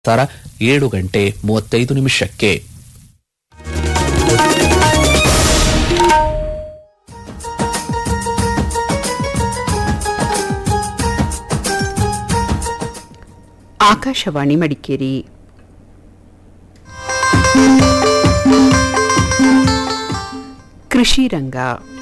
ತರ ಏಳು ಗಂಟೆ ಮೂವತ್ತೈದು ನಿಮಿಷಕ್ಕೆ ಆಕಾಶವಾಣಿ ಮಡಿಕೇರಿ ಕೃಷಿ ರಂಗ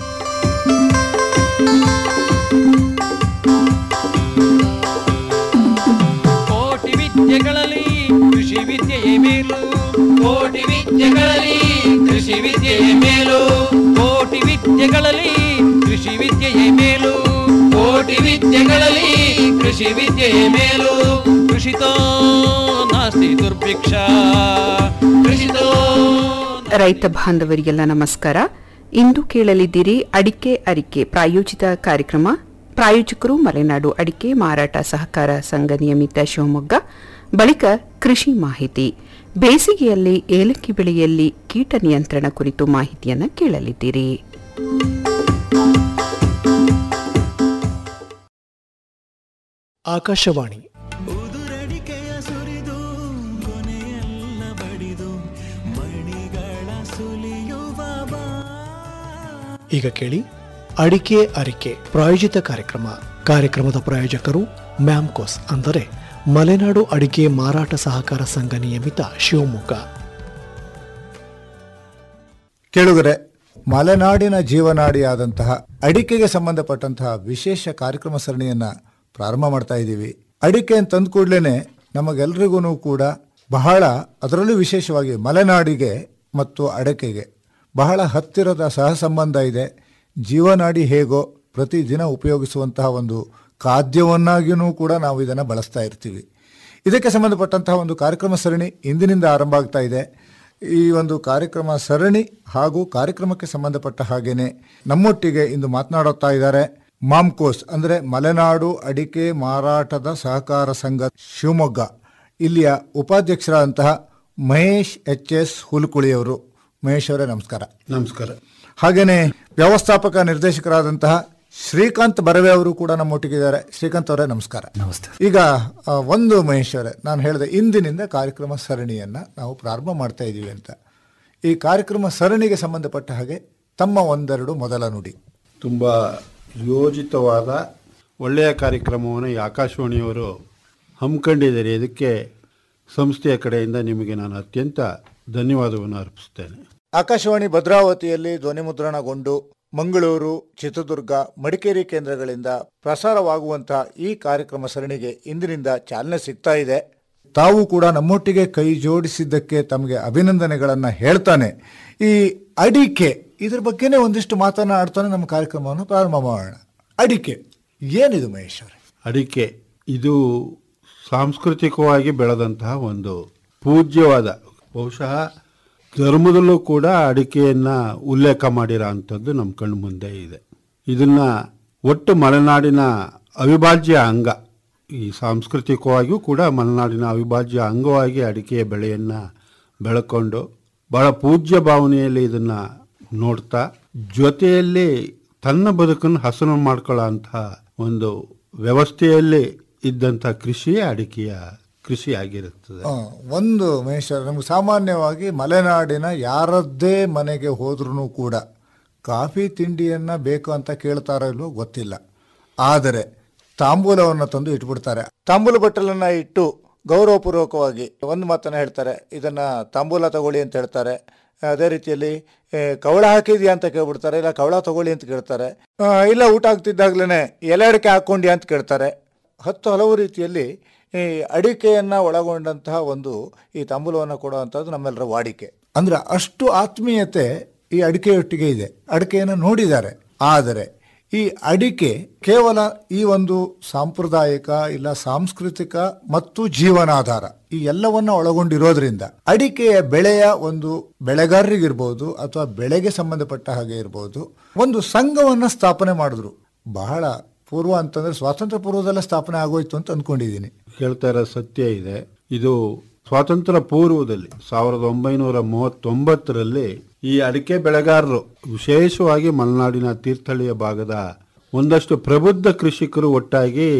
ಕೋಟಿ ವಿದ್ಯೆಗಳಲ್ಲಿ ಕೃಷಿ ವಿದ್ಯೆಯೇ ಮೇಲು ಕೋಟಿ ವಿದ್ಯೆಗಳಲ್ಲಿ ಕೃಷಿ ವಿದ್ಯೆಯೇ ಮೇಲು ಕೋಟಿ ವಿದ್ಯೆಗಳಲ್ಲಿ ಕೃಷಿ ವಿದ್ಯೆಯೇ ಮೇಲು ಕೋಟಿ ವಿದ್ಯೆಗಳಲ್ಲಿ ಕೃಷಿ ವಿದ್ಯೆಯೇ ಮೇಲು ಕೃಷಿತೋ ನಾಸ್ತಿ ದುರ್ಭಿಕ್ಷ ಕೃಷಿತೋ ರೈತ ಬಾಂಧವರಿಗೆಲ್ಲ ನಮಸ್ಕಾರ ಇಂದು ಕೇಳಲಿದ್ದೀರಿ ಅಡಿಕೆ ಅರಿಕೆ ಪ್ರಾಯೋಜಿತ ಕಾರ್ಯಕ್ರಮ ಪ್ರಾಯೋಜಕರು ಮಲೆನಾಡು ಅಡಿಕೆ ಮಾರಾಟ ಸಹಕಾರ ಸಂಘ ನಿಯಮಿತ ಶಿವಮೊಗ್ಗ ಬಳಿಕ ಕೃಷಿ ಮಾಹಿತಿ ಬೇಸಿಗೆಯಲ್ಲಿ ಏಲಕ್ಕಿ ಬೆಳೆಯಲ್ಲಿ ಕೀಟ ನಿಯಂತ್ರಣ ಕುರಿತು ಮಾಹಿತಿಯನ್ನು ಕೇಳಲಿದ್ದೀರಿ ಆಕಾಶವಾಣಿ ಉದುರಡಿಕೆಯ ಸುರಿದು ಕೊನೆಯೆಲ್ಲ ಬಡಿದು ಮಣಿಗಳ ಸುಲಿಯುವ ಬಾ ಈಗ ಕೇಳಿ ಅಡಿಕೆ ಅರಿಕೆ ಪ್ರಾಯೋಜಿತ ಕಾರ್ಯಕ್ರಮ ಕಾರ್ಯಕ್ರಮದ ಪ್ರಾಯೋಜಕರು ಮ್ಯಾಮ್ಕೋಸ್ ಅಂದರೆ ಮಲೆನಾಡು ಅಡಿಕೆ ಮಾರಾಟ ಸಹಕಾರ ಸಂಘ ನಿಯಮಿತ ಶಿವಮೊಗ್ಗ ಕೇಳುಗರೆ ಮಲೆನಾಡಿನ ಜೀವನಾಡಿಯಾದಂತಹ ಅಡಿಕೆಗೆ ಸಂಬಂಧಪಟ್ಟಂತಹ ವಿಶೇಷ ಕಾರ್ಯಕ್ರಮ ಸರಣಿಯನ್ನ ಪ್ರಾರಂಭ ಮಾಡ್ತಾ ಇದ್ದೀವಿ ಅಡಿಕೆ ಅಂತ ತಂದ ಕೂಡಲೇ ನಮಗೆಲ್ರಿಗೂ ಕೂಡ ಬಹಳ ಅದರಲ್ಲೂ ವಿಶೇಷವಾಗಿ ಮಲೆನಾಡಿಗೆ ಮತ್ತು ಅಡಕೆಗೆ ಬಹಳ ಹತ್ತಿರದ ಸಹ ಸಂಬಂಧ ಇದೆ ಜೀವನಾಡಿ ಹೇಗೋ ಪ್ರತಿದಿನ ಉಪಯೋಗಿಸುವಂತಹ ಒಂದು ಖಾದ್ಯವನ್ನಾಗಿಯೂ ಕೂಡ ನಾವು ಇದನ್ನು ಬಳಸ್ತಾ ಇರ್ತೀವಿ ಇದಕ್ಕೆ ಸಂಬಂಧಪಟ್ಟಂತಹ ಒಂದು ಕಾರ್ಯಕ್ರಮ ಸರಣಿ ಇಂದಿನಿಂದ ಆರಂಭ ಆಗ್ತಾ ಇದೆ ಈ ಒಂದು ಕಾರ್ಯಕ್ರಮ ಸರಣಿ ಹಾಗೂ ಕಾರ್ಯಕ್ರಮಕ್ಕೆ ಸಂಬಂಧಪಟ್ಟ ಹಾಗೇನೆ ನಮ್ಮೊಟ್ಟಿಗೆ ಇಂದು ಮಾತನಾಡುತ್ತಾ ಇದ್ದಾರೆ ಮಾಮ್ಕೋಸ್ ಅಂದರೆ ಮಲೆನಾಡು ಅಡಿಕೆ ಮಾರಾಟದ ಸಹಕಾರ ಸಂಘ ಶಿವಮೊಗ್ಗ ಇಲ್ಲಿಯ ಉಪಾಧ್ಯಕ್ಷರಾದಂತಹ ಮಹೇಶ್ ಎಚ್ ಎಸ್ ಹುಲ್ಕುಳಿಯವರು ಮಹೇಶ್ ಅವರೇ ನಮಸ್ಕಾರ ನಮಸ್ಕಾರ ಹಾಗೇನೆ ವ್ಯವಸ್ಥಾಪಕ ನಿರ್ದೇಶಕರಾದಂತಹ ಶ್ರೀಕಾಂತ್ ಬರವೆ ಅವರು ಕೂಡ ನಮ್ಮೊಟ್ಟಿಗಿದ್ದಾರೆ ಶ್ರೀಕಾಂತ್ ಅವರೇ ನಮಸ್ಕಾರ ನಮಸ್ತೆ ಈಗ ಆ, ಒಂದು ಮಹೇಶ್ ಅವರೇ ನಾನು ಹೇಳಿದೆ ಇಂದಿನಿಂದ ಕಾರ್ಯಕ್ರಮ ಸರಣಿಯನ್ನ ನಾವು ಪ್ರಾರಂಭ ಮಾಡ್ತಾ ಇದ್ದೀವಿ ಅಂತ ಈ ಕಾರ್ಯಕ್ರಮ ಸರಣಿಗೆ ಸಂಬಂಧಪಟ್ಟ ಹಾಗೆ ತಮ್ಮ ಒಂದೆರಡು ಮೊದಲ ನುಡಿ ತುಂಬ ಯೋಜಿತವಾದ ಒಳ್ಳೆಯ ಕಾರ್ಯಕ್ರಮವನ್ನು ಈ ಆಕಾಶವಾಣಿಯವರು ಹಮ್ಮಿಕೊಂಡಿದ್ದಾರೆ ಇದಕ್ಕೆ ಸಂಸ್ಥೆಯ ಕಡೆಯಿಂದ ನಿಮಗೆ ನಾನು ಅತ್ಯಂತ ಧನ್ಯವಾದವನ್ನು ಅರ್ಪಿಸ್ತೇನೆ ಆಕಾಶವಾಣಿ ಭದ್ರಾವತಿಯಲ್ಲಿ ಧ್ವನಿಮುದ್ರಣಗೊಂಡು ಮಂಗಳೂರು ಚಿತ್ರದುರ್ಗ ಮಡಿಕೇರಿ ಕೇಂದ್ರಗಳಿಂದ ಪ್ರಸಾರವಾಗುವಂತಹ ಈ ಕಾರ್ಯಕ್ರಮ ಸರಣಿಗೆ ಇಂದಿನಿಂದ ಚಾಲನೆ ಸಿಗ್ತಾ ಇದೆ ತಾವು ಕೂಡ ನಮ್ಮೊಟ್ಟಿಗೆ ಕೈ ಜೋಡಿಸಿದ್ದಕ್ಕೆ ತಮಗೆ ಅಭಿನಂದನೆಗಳನ್ನ ಹೇಳ್ತಾನೆ ಈ ಅಡಿಕೆ ಇದ್ರ ಬಗ್ಗೆನೇ ಒಂದಿಷ್ಟು ಮಾತನಾಡ್ತಾನೆ ನಮ್ಮ ಕಾರ್ಯಕ್ರಮವನ್ನು ಪ್ರಾರಂಭ ಮಾಡೋಣ ಅಡಿಕೆ ಏನಿದು ಮಹೇಶ್ ಅವರೇ ಅಡಿಕೆ ಇದು ಸಾಂಸ್ಕೃತಿಕವಾಗಿ ಬೆಳೆದಂತಹ ಒಂದು ಪೂಜ್ಯವಾದ ಬಹುಶಃ ಧರ್ಮದಲ್ಲೂ ಕೂಡ ಅಡಿಕೆಯನ್ನ ಉಲ್ಲೇಖ ಮಾಡಿರೋ ಅಂಥದ್ದು ನಮ್ಮ ಕಣ್ಣು ಮುಂದೆ ಇದೆ ಇದನ್ನ ಒಟ್ಟು ಮಲೆನಾಡಿನ ಅವಿಭಾಜ್ಯ ಅಂಗ ಈ ಸಾಂಸ್ಕೃತಿಕವಾಗಿಯೂ ಕೂಡ ಮಲೆನಾಡಿನ ಅವಿಭಾಜ್ಯ ಅಂಗವಾಗಿ ಅಡಿಕೆಯ ಬೆಳೆಯನ್ನ ಬೆಳ್ಕೊಂಡು ಬಹಳ ಪೂಜ್ಯ ಭಾವನೆಯಲ್ಲಿ ಇದನ್ನ ನೋಡ್ತಾ ಜೊತೆಯಲ್ಲಿ ತನ್ನ ಬದುಕನ್ನು ಹಸನು ಮಾಡ್ಕೊಳ್ಳೋ ಅಂತಹ ಒಂದು ವ್ಯವಸ್ಥೆಯಲ್ಲಿ ಇದ್ದಂಥ ಕೃಷಿಯೇ ಅಡಿಕೆಯ ಕೃಷಿ ಆಗಿರುತ್ತದೆ ಆ, ಒಂದು ಮಹೇಶ್ ಅವರೇ, ನಮ್ಗೆ ಸಾಮಾನ್ಯವಾಗಿ ಮಲೆನಾಡಿನ ಯಾರದ್ದೇ ಮನೆಗೆ ಹೋದ್ರೂ ಕೂಡ ಕಾಫಿ ತಿಂಡಿಯನ್ನ ಬೇಕು ಅಂತ ಕೇಳ್ತಾರೋ ಇಲ್ವೋ ಗೊತ್ತಿಲ್ಲ ಆದರೆ ತಾಂಬೂಲವನ್ನು ತಂದು ಇಟ್ಬಿಡ್ತಾರೆ ತಾಂಬೂಲ ಬಟ್ಟಲನ್ನ ಇಟ್ಟು ಗೌರವಪೂರ್ವಕವಾಗಿ ಒಂದು ಮಾತನ್ನ ಹೇಳ್ತಾರೆ ಇದನ್ನ ತಾಂಬೂಲ ತಗೊಳ್ಳಿ ಅಂತ ಹೇಳ್ತಾರೆ ಅದೇ ರೀತಿಯಲ್ಲಿ ಏ, ಕವಳ ಹಾಕಿದ್ಯಾ ಅಂತ ಕೇಳ್ಬಿಡ್ತಾರೆ ಇಲ್ಲ ಕವಳ ತಗೊಳ್ಳಿ ಅಂತ ಕೇಳ್ತಾರೆ ಆ, ಇಲ್ಲ ಊಟ ಆಗ್ತಿದ್ದಾಗ್ಲೇ ಎಲೆ ಅಡಿಕೆ ಹಾಕ್ಕೊಂಡ್ಯಾ ಅಂತ ಕೇಳ್ತಾರೆ ಹತ್ತು ಹಲವು ರೀತಿಯಲ್ಲಿ ಈ ಅಡಿಕೆಯನ್ನ ಒಳಗೊಂಡಂತಹ ಒಂದು ಈ ತಾಂಬೂಲವನ್ನು ಕೊಡುವಂಥದ್ದು ನಮ್ಮೆಲ್ಲರ ವಾಡಿಕೆ ಅಂದ್ರೆ ಅಷ್ಟು ಆತ್ಮೀಯತೆ ಈ ಅಡಿಕೆಯೊಟ್ಟಿಗೆ ಇದೆ ಅಡಿಕೆಯನ್ನು ನೋಡಿದ್ದಾರೆ ಆದರೆ ಈ ಅಡಿಕೆ ಕೇವಲ ಈ ಒಂದು ಸಾಂಪ್ರದಾಯಿಕ ಇಲ್ಲ ಸಾಂಸ್ಕೃತಿಕ ಮತ್ತು ಜೀವನಾಧಾರ ಈ ಎಲ್ಲವನ್ನ ಒಳಗೊಂಡಿರೋದ್ರಿಂದ ಅಡಿಕೆಯ ಬೆಳೆಯ ಒಂದು ಬೆಳೆಗಾರರಿಗಿರ್ಬೋದು ಅಥವಾ ಬೆಳೆಗೆ ಸಂಬಂಧಪಟ್ಟ ಹಾಗೆ ಇರ್ಬೋದು ಒಂದು ಸಂಘವನ್ನ ಸ್ಥಾಪನೆ ಮಾಡಿದ್ರು ಬಹಳ ಪೂರ್ವ ಅಂತಂದ್ರೆ ಸ್ವಾತಂತ್ರ್ಯ ಪೂರ್ವದಲ್ಲೇ ಸ್ಥಾಪನೆ ಆಗೋಯ್ತು ಅಂತ ಅಂದ್ಕೊಂಡಿದ್ದೀನಿ ಹೇಳ್ತಾ ಇರೋ ಸತ್ಯ ಇದೆ ಇದು ಸ್ವಾತಂತ್ರ್ಯ ಪೂರ್ವದಲ್ಲಿ ಸಾವಿರದ ಒಂಬೈನೂರ ಮೂವತ್ತೊಂಬತ್ತರಲ್ಲಿ ಈ ಅಡಿಕೆ ಬೆಳೆಗಾರರು ವಿಶೇಷವಾಗಿ ಮಲೆನಾಡಿನ ತೀರ್ಥಹಳ್ಳಿಯ ಭಾಗದ ಒಂದಷ್ಟು ಪ್ರಬುದ್ಧ ಕೃಷಿಕರು ಒಟ್ಟಾಗಿ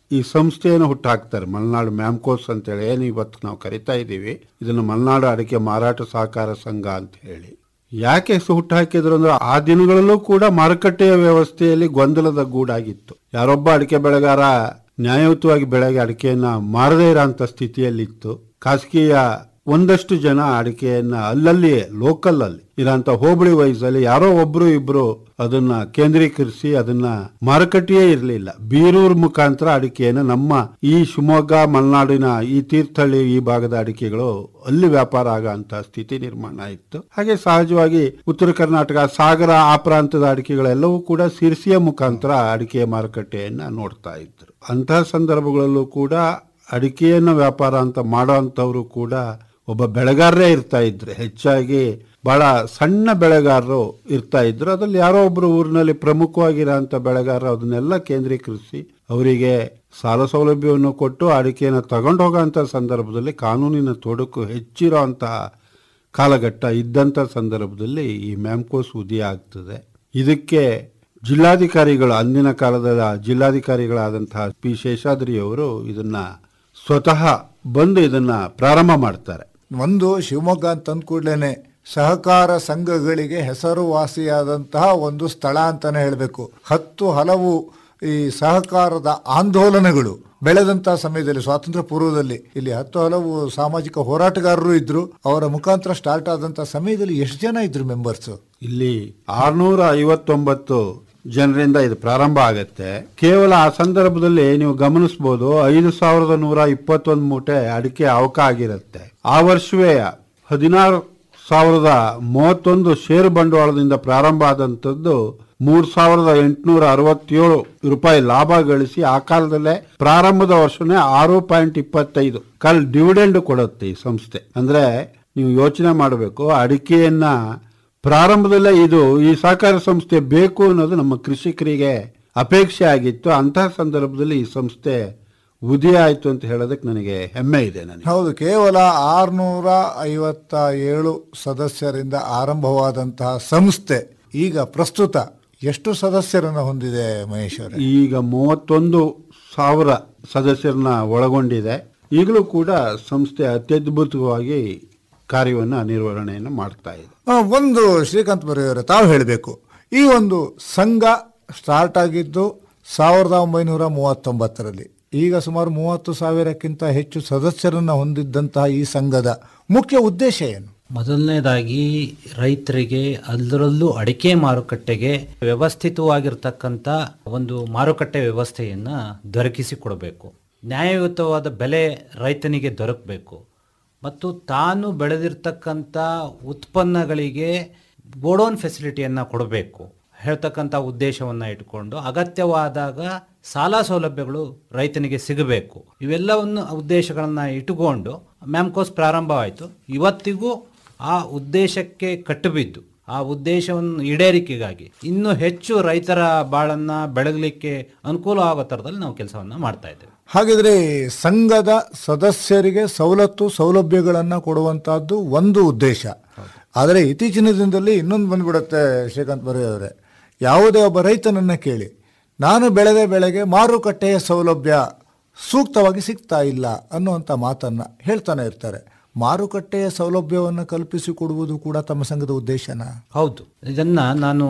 ಈ ಸಂಸ್ಥೆಯನ್ನು ಹುಟ್ಟಾಕ್ತಾರೆ ಮಲೆನಾಡು ಮ್ಯಾಮ್ಕೋಸ್ ಅಂತೇಳಿ ಏನು ಇವತ್ತು ನಾವು ಕರಿತಾ ಇದ್ದೀವಿ ಇದನ್ನು ಮಲೆನಾಡು ಅಡಿಕೆ ಮಾರಾಟ ಸಹಕಾರ ಸಂಘ ಅಂತ ಹೇಳಿ ಯಾಕೆ ಹೆಸರು ಹುಟ್ಟಾಕಿದ್ರು ಅಂದ್ರೆ ಆ ದಿನಗಳಲ್ಲೂ ಕೂಡ ಮಾರುಕಟ್ಟೆಯ ವ್ಯವಸ್ಥೆಯಲ್ಲಿ ಗೊಂದಲದ ಗೂಡಾಗಿತ್ತು ಯಾರೊಬ್ಬ ಅಡಿಕೆ ಬೆಳೆಗಾರ ನ್ಯಾಯಯುತವಾಗಿ ಬೆಳೆಗೆ ಅಡಿಕೆಯನ್ನ ಮಾರದೇ ಇರೋಂಥ ಸ್ಥಿತಿಯಲ್ಲಿತ್ತು ಖಾಸಗಿಯ ಒಂದಷ್ಟು ಜನ ಅಡಿಕೆಯನ್ನ ಅಲ್ಲಲ್ಲಿ ಲೋಕಲ್ ಅಲ್ಲಿ ಇರೋಂಥ ಹೋಬಳಿ ವಯಸ್ಸಲ್ಲಿ ಯಾರೋ ಒಬ್ರು ಇಬ್ರು ಅದನ್ನ ಕೇಂದ್ರೀಕರಿಸಿ ಅದನ್ನ ಮಾರುಕಟ್ಟೆಯೇ ಇರಲಿಲ್ಲ ಬೀರೂರ್ ಮುಖಾಂತರ ಅಡಿಕೆಯನ್ನು ನಮ್ಮ ಈ ಶಿವಮೊಗ್ಗ ಮಲೆನಾಡಿನ ಈ ತೀರ್ಥಹಳ್ಳಿ ಈ ಭಾಗದ ಅಡಿಕೆಗಳು ಅಲ್ಲಿ ವ್ಯಾಪಾರ ಆಗಂತ ಸ್ಥಿತಿ ನಿರ್ಮಾಣ ಆಯಿತು ಹಾಗೆ ಸಹಜವಾಗಿ ಉತ್ತರ ಕರ್ನಾಟಕ ಸಾಗರ ಆ ಪ್ರಾಂತದ ಅಡಿಕೆಗಳೆಲ್ಲವೂ ಕೂಡ ಸಿರ್ಸಿಯ ಮುಖಾಂತರ ಅಡಿಕೆಯ ಮಾರುಕಟ್ಟೆಯನ್ನ ನೋಡ್ತಾ ಇದ್ರು ಅಂತಹ ಸಂದರ್ಭಗಳಲ್ಲೂ ಕೂಡ ಅಡಿಕೆಯನ್ನು ವ್ಯಾಪಾರ ಅಂತ ಮಾಡೋ ಅಂಥವ್ರು ಕೂಡ ಒಬ್ಬ ಬೆಳೆಗಾರರೇ ಇರ್ತಾ ಇದ್ರು ಹೆಚ್ಚಾಗಿ ಬಹಳ ಸಣ್ಣ ಬೆಳೆಗಾರರು ಇರ್ತಾ ಇದ್ರು ಅದ್ರಲ್ಲಿ ಯಾರೋ ಒಬ್ರು ಊರಿನಲ್ಲಿ ಪ್ರಮುಖವಾಗಿರೋಂಥ ಬೆಳೆಗಾರರು ಅದನ್ನೆಲ್ಲ ಕೇಂದ್ರೀಕರಿಸಿ ಅವರಿಗೆ ಸಾಲ ಸೌಲಭ್ಯವನ್ನು ಕೊಟ್ಟು ಅಡಿಕೆಯನ್ನು ತಗೊಂಡು ಹೋಗೋಂಥ ಸಂದರ್ಭದಲ್ಲಿ ಕಾನೂನಿನ ತೊಡಕು ಹೆಚ್ಚಿರೋ ಅಂತಹ ಕಾಲಘಟ್ಟ ಇದ್ದಂಥ ಸಂದರ್ಭದಲ್ಲಿ ಈ ಮ್ಯಾಮ್ಕೋಸ್ ಉದಯ ಆಗ್ತದೆ ಇದಕ್ಕೆ ಜಿಲ್ಲಾಧಿಕಾರಿಗಳು ಅಂದಿನ ಕಾಲದ ಜಿಲ್ಲಾಧಿಕಾರಿಗಳಾದಂತಹ ಪಿ ಶೇಷಾದ್ರಿಯವರು ಇದನ್ನ ಸ್ವತಃ ಬಂದು ಇದನ್ನ ಪ್ರಾರಂಭ ಮಾಡ್ತಾರೆ ಒಂದು ಶಿವಮೊಗ್ಗ ಅಂತ ಕೂಡಲೇ ಸಹಕಾರ ಸಂಘಗಳಿಗೆ ಹೆಸರುವಾಸಿಯಾದಂತಹ ಒಂದು ಸ್ಥಳ ಅಂತಾನೆ ಹೇಳಬೇಕು ಹತ್ತು ಹಲವು ಈ ಸಹಕಾರದ ಆಂದೋಲನಗಳು ಬೆಳೆದಂತಹ ಸಮಯದಲ್ಲಿ ಸ್ವಾತಂತ್ರ್ಯ ಪೂರ್ವದಲ್ಲಿ ಇಲ್ಲಿ ಹತ್ತು ಹಲವು ಸಾಮಾಜಿಕ ಹೋರಾಟಗಾರರು ಇದ್ರು ಅವರ ಮುಖಾಂತರ ಸ್ಟಾರ್ಟ್ ಆದಂತಹ ಸಮಯದಲ್ಲಿ ಎಷ್ಟು ಜನ ಇದ್ರು ಮೆಂಬರ್ಸ್ ಇಲ್ಲಿ ಆರ್ನೂರ ಐವತ್ತೊಂಬತ್ತು ಜನರಿಂದ ಇದು ಪ್ರಾರಂಭ ಆಗತ್ತೆ ಕೇವಲ ಆ ಸಂದರ್ಭದಲ್ಲಿ ನೀವು ಗಮನಿಸಬಹುದು ಐದು ಸಾವಿರದ ನೂರ ಇಪ್ಪತ್ತೊಂದು ಮೂಟೆ ಅಡಿಕೆ ಅವಕ ಆಗಿರುತ್ತೆ ಆ ವರ್ಷವೇ ಹದಿನಾರು ಸಾವಿರದ ಮೂವತ್ತೊಂದು ಷೇರು ಬಂಡವಾಳದಿಂದ ಪ್ರಾರಂಭ ಆದಂತದ್ದು ಮೂರ್ ಸಾವಿರದ ಎಂಟುನೂರ ಅರವತ್ತೇಳು ರೂಪಾಯಿ ಲಾಭ ಗಳಿಸಿ ಆ ಕಾಲದಲ್ಲೇ ಪ್ರಾರಂಭದ ವರ್ಷನೇ ಆರು ಪಾಯಿಂಟ್ ಇಪ್ಪತ್ತೈದು ಕಾಲ್ ಡಿವಿಡೆಂಡ್ ಕೊಡುತ್ತೆ ಈ ಸಂಸ್ಥೆ ಅಂದ್ರೆ ನೀವು ಯೋಚನೆ ಮಾಡಬೇಕು ಅಡಿಕೆಯನ್ನ ಪ್ರಾರಂಭದಲ್ಲೇ ಇದು ಈ ಸಹಕಾರ ಸಂಸ್ಥೆ ಬೇಕು ಅನ್ನೋದು ನಮ್ಮ ಕೃಷಿಕರಿಗೆ ಅಪೇಕ್ಷೆ ಆಗಿತ್ತು ಅಂತಹ ಸಂದರ್ಭದಲ್ಲಿ ಈ ಸಂಸ್ಥೆ ಉದಯ ಆಯ್ತು ಅಂತ ಹೇಳೋದಕ್ಕೆ ನನಗೆ ಹೆಮ್ಮೆ ಇದೆ ನನಗೆ ಹೌದು ಕೇವಲ ಆರ್ನೂರ ಐವತ್ತ ಏಳು ಸದಸ್ಯರಿಂದ ಆರಂಭವಾದಂತಹ ಸಂಸ್ಥೆ ಈಗ ಪ್ರಸ್ತುತ ಎಷ್ಟು ಸದಸ್ಯರನ್ನು ಹೊಂದಿದೆ ಮಹೇಶ್ ಅವರೇ ಈಗ ಮೂವತ್ತೊಂದು ಸಾವಿರ ಸದಸ್ಯರನ್ನ ಒಳಗೊಂಡಿದೆ ಈಗಲೂ ಕೂಡ ಸಂಸ್ಥೆ ಅತ್ಯದ್ಭುತವಾಗಿ ಕಾರ್ಯವನ್ನ ನಿರ್ವಹಣೆಯನ್ನು ಮಾಡ್ತಾ ಇದೆ ಆ, ಒಂದು ಶ್ರೀಕಾಂತ್ ಬರೆಯವರೇ ತಾವು ಹೇಳಬೇಕು ಈ ಒಂದು ಸಂಘ ಸ್ಟಾರ್ಟ್ ಆಗಿದ್ದು ಸಾವಿರದ ಒಂಬೈನೂರ ಮೂವತ್ತೊಂಬತ್ತರಲ್ಲಿ ಈಗ ಸುಮಾರು ಮೂವತ್ತು ಸಾವಿರಕ್ಕಿಂತ ಹೆಚ್ಚು ಸದಸ್ಯರನ್ನು ಹೊಂದಿದ್ದಂತಹ ಈ ಸಂಘದ ಮುಖ್ಯ ಉದ್ದೇಶ ಏನು ಮೊದಲನೇದಾಗಿ ರೈತರಿಗೆ ಅದರಲ್ಲೂ ಅಡಿಕೆ ಮಾರುಕಟ್ಟೆಗೆ ವ್ಯವಸ್ಥಿತವಾಗಿರ್ತಕ್ಕಂಥ ಒಂದು ಮಾರುಕಟ್ಟೆ ವ್ಯವಸ್ಥೆಯನ್ನ ದೊರಕಿಸಿಕೊಡಬೇಕು ನ್ಯಾಯಯುತವಾದ ಬೆಲೆ ರೈತನಿಗೆ ದೊರಕಬೇಕು ಮತ್ತು ತಾನು ಬೆಳೆದಿರ್ತಕ್ಕಂಥ ಉತ್ಪನ್ನಗಳಿಗೆ ಗೋಡೌನ್ ಫೆಸಿಲಿಟಿಯನ್ನು ಕೊಡಬೇಕು ಹೇಳ್ತಕ್ಕಂಥ ಉದ್ದೇಶವನ್ನು ಇಟ್ಕೊಂಡು ಅಗತ್ಯವಾದಾಗ ಸಾಲ ಸೌಲಭ್ಯಗಳು ರೈತನಿಗೆ ಸಿಗಬೇಕು ಇವೆಲ್ಲವನ್ನು ಉದ್ದೇಶಗಳನ್ನು ಇಟ್ಟುಕೊಂಡು ಮ್ಯಾಮ್ಕೋಸ್ ಪ್ರಾರಂಭವಾಯಿತು ಇವತ್ತಿಗೂ ಆ ಉದ್ದೇಶಕ್ಕೆ ಕಟ್ಟುಬಿದ್ದು ಆ ಉದ್ದೇಶವನ್ನು ಈಡೇರಿಕೆಗಾಗಿ ಇನ್ನೂ ಹೆಚ್ಚು ರೈತರ ಬಾಳನ್ನ ಬೆಳಗಲಿಕ್ಕೆ ಅನುಕೂಲ ಆಗೋ ಥರದಲ್ಲಿ ನಾವು ಕೆಲಸವನ್ನು ಮಾಡ್ತಾ ಇದ್ದೇವೆ ಹಾಗಿದ್ರೆ ಸಂಘದ ಸದಸ್ಯರಿಗೆ ಸವಲತ್ತು ಸೌಲಭ್ಯಗಳನ್ನು ಕೊಡುವಂತಹದ್ದು ಒಂದು ಉದ್ದೇಶ ಆದರೆ ಇತ್ತೀಚಿನ ದಿನದಲ್ಲಿ ಇನ್ನೊಂದು ಬಂದ್ಬಿಡುತ್ತೆ ಶ್ರೀಕಾಂತ್ ಬರೆ ಅವರೇ ಯಾವುದೇ ಒಬ್ಬ ರೈತನನ್ನ ಕೇಳಿ ನಾನು ಬೆಳೆದ ಬೆಳೆಗೆ ಮಾರುಕಟ್ಟೆಯ ಸೌಲಭ್ಯ ಸೂಕ್ತವಾಗಿ ಸಿಗ್ತಾ ಇಲ್ಲ ಅನ್ನುವಂಥ ಮಾತನ್ನ ಹೇಳ್ತಾನೆ ಇರ್ತಾರೆ ಮಾರುಕಟ್ಟೆಯ ಸೌಲಭ್ಯವನ್ನು ಕಲ್ಪಿಸಿಕೊಡುವುದು ಕೂಡ ತಮ್ಮ ಸಂಘದ ಉದ್ದೇಶನಾ ಹೌದು ಇದನ್ನ ನಾನು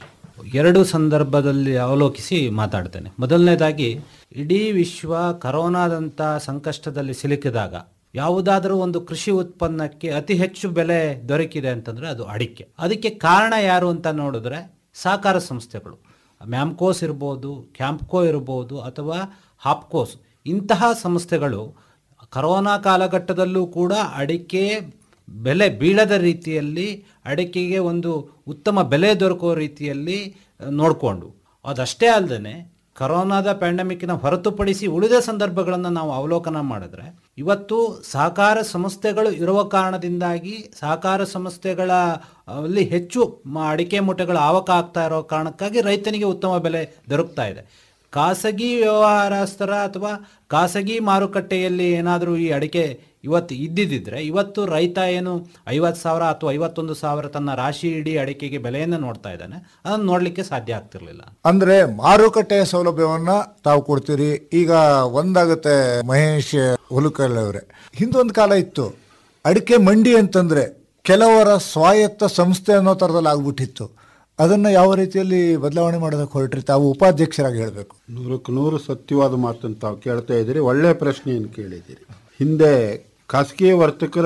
ಎರಡು ಸಂದರ್ಭದಲ್ಲಿ ಅವಲೋಕಿಸಿ ಮಾತಾಡ್ತೇನೆ ಮೊದಲನೇದಾಗಿ ಇಡೀ ವಿಶ್ವ ಕರೋನಾದಂಥ ಸಂಕಷ್ಟದಲ್ಲಿ ಸಿಲುಕಿದಾಗ ಯಾವುದಾದರೂ ಒಂದು ಕೃಷಿ ಉತ್ಪನ್ನಕ್ಕೆ ಅತಿ ಹೆಚ್ಚು ಬೆಲೆ ದೊರಕಿದೆ ಅಂತಂದ್ರೆ ಅದು ಅಡಿಕೆ ಅದಕ್ಕೆ ಕಾರಣ ಯಾರು ಅಂತ ನೋಡಿದ್ರೆ ಸಹಕಾರ ಸಂಸ್ಥೆಗಳು ಮ್ಯಾಮ್ಕೋಸ್ ಇರ್ಬೋದು ಕ್ಯಾಂಪ್ಕೋ ಇರ್ಬೋದು ಅಥವಾ ಹಾಪ್ಕೋಸ್ ಇಂತಹ ಸಂಸ್ಥೆಗಳು ಕರೋನಾ ಕಾಲಘಟ್ಟದಲ್ಲೂ ಕೂಡ ಅಡಿಕೆ ಬೆಲೆ ಬೀಳದ ರೀತಿಯಲ್ಲಿ ಅಡಿಕೆಗೆ ಒಂದು ಉತ್ತಮ ಬೆಲೆ ದೊರಕುವ ರೀತಿಯಲ್ಲಿ ನೋಡಿಕೊಂಡು ಅದಷ್ಟೇ ಅಲ್ಲದೆ ಕರೋನಾದ ಪ್ಯಾಂಡಮಿಕ್ನ ಹೊರತುಪಡಿಸಿ ಉಳಿದ ಸಂದರ್ಭಗಳನ್ನು ನಾವು ಅವಲೋಕನ ಮಾಡಿದ್ರೆ ಇವತ್ತು ಸಹಕಾರ ಸಂಸ್ಥೆಗಳು ಇರುವ ಕಾರಣದಿಂದಾಗಿ ಸಹಕಾರ ಸಂಸ್ಥೆಗಳ ಅಲ್ಲಿ ಹೆಚ್ಚು ಮ- ಅಡಿಕೆ ಮೂಟೆಗಳ ಆವಕ ಆಗ್ತಾ ಇರೋ ಕಾರಣಕ್ಕಾಗಿ ರೈತನಿಗೆ ಉತ್ತಮ ಬೆಲೆ ದೊರಕ್ತಾ ಇದೆ ಖಾಸಗಿ ವ್ಯವಹಾರಸ್ಥರ ಅಥವಾ ಖಾಸಗಿ ಮಾರುಕಟ್ಟೆಯಲ್ಲಿ ಏನಾದರೂ ಈ ಅಡಿಕೆ ಇವತ್ತು ಇದ್ದಿದ್ದಿದ್ರೆ ಇವತ್ತು ರೈತ ಏನು ಐವತ್ತು ಸಾವಿರ ಅಥವಾ ಐವತ್ತೊಂದು ಸಾವಿರ ತನ್ನ ರಾಶಿ ಇಡೀ ಅಡಿಕೆಗೆ ಬೆಲೆಯನ್ನು ನೋಡ್ತಾ ಇದ್ದಾನೆ ಅದನ್ನು ನೋಡ್ಲಿಕ್ಕೆ ಸಾಧ್ಯ ಆಗ್ತಿರ್ಲಿಲ್ಲ ಅಂದ್ರೆ ಮಾರುಕಟ್ಟೆಯ ಸೌಲಭ್ಯವನ್ನ ತಾವು ಕೊಡ್ತೀರಿ ಈಗ ಒಂದಾಗುತ್ತೆ ಮಹೇಶ್ ಹುಲಕಲ್ ಅವರೇ ಹಿಂದೊಂದು ಕಾಲ ಇತ್ತು ಅಡಿಕೆ ಮಂಡಿ ಅಂತಂದ್ರೆ ಕೆಲವರ ಸ್ವಾಯತ್ತ ಸಂಸ್ಥೆ ಅನ್ನೋ ತರದಲ್ಲಿ ಆಗ್ಬಿಟ್ಟಿತ್ತು ಅದನ್ನ ಯಾವ ರೀತಿಯಲ್ಲಿ ಬದಲಾವಣೆ ಮಾಡೋದಕ್ಕೆ ಹೊರಟ್ರಿ ತಾವು ಉಪಾಧ್ಯಕ್ಷರಾಗಿ ಹೇಳಬೇಕು ನೂರಕ್ಕೆ ನೂರು ಸತ್ಯವಾದ ಮಾತನ್ನು ತಾವು ಕೇಳ್ತಾ ಇದ್ದೀರಿ ಒಳ್ಳೆಯ ಪ್ರಶ್ನೆಯನ್ನು ಕೇಳಿದ್ದೀರಿ ಹಿಂದೆ ಖಾಸಗಿ ವರ್ತಕರ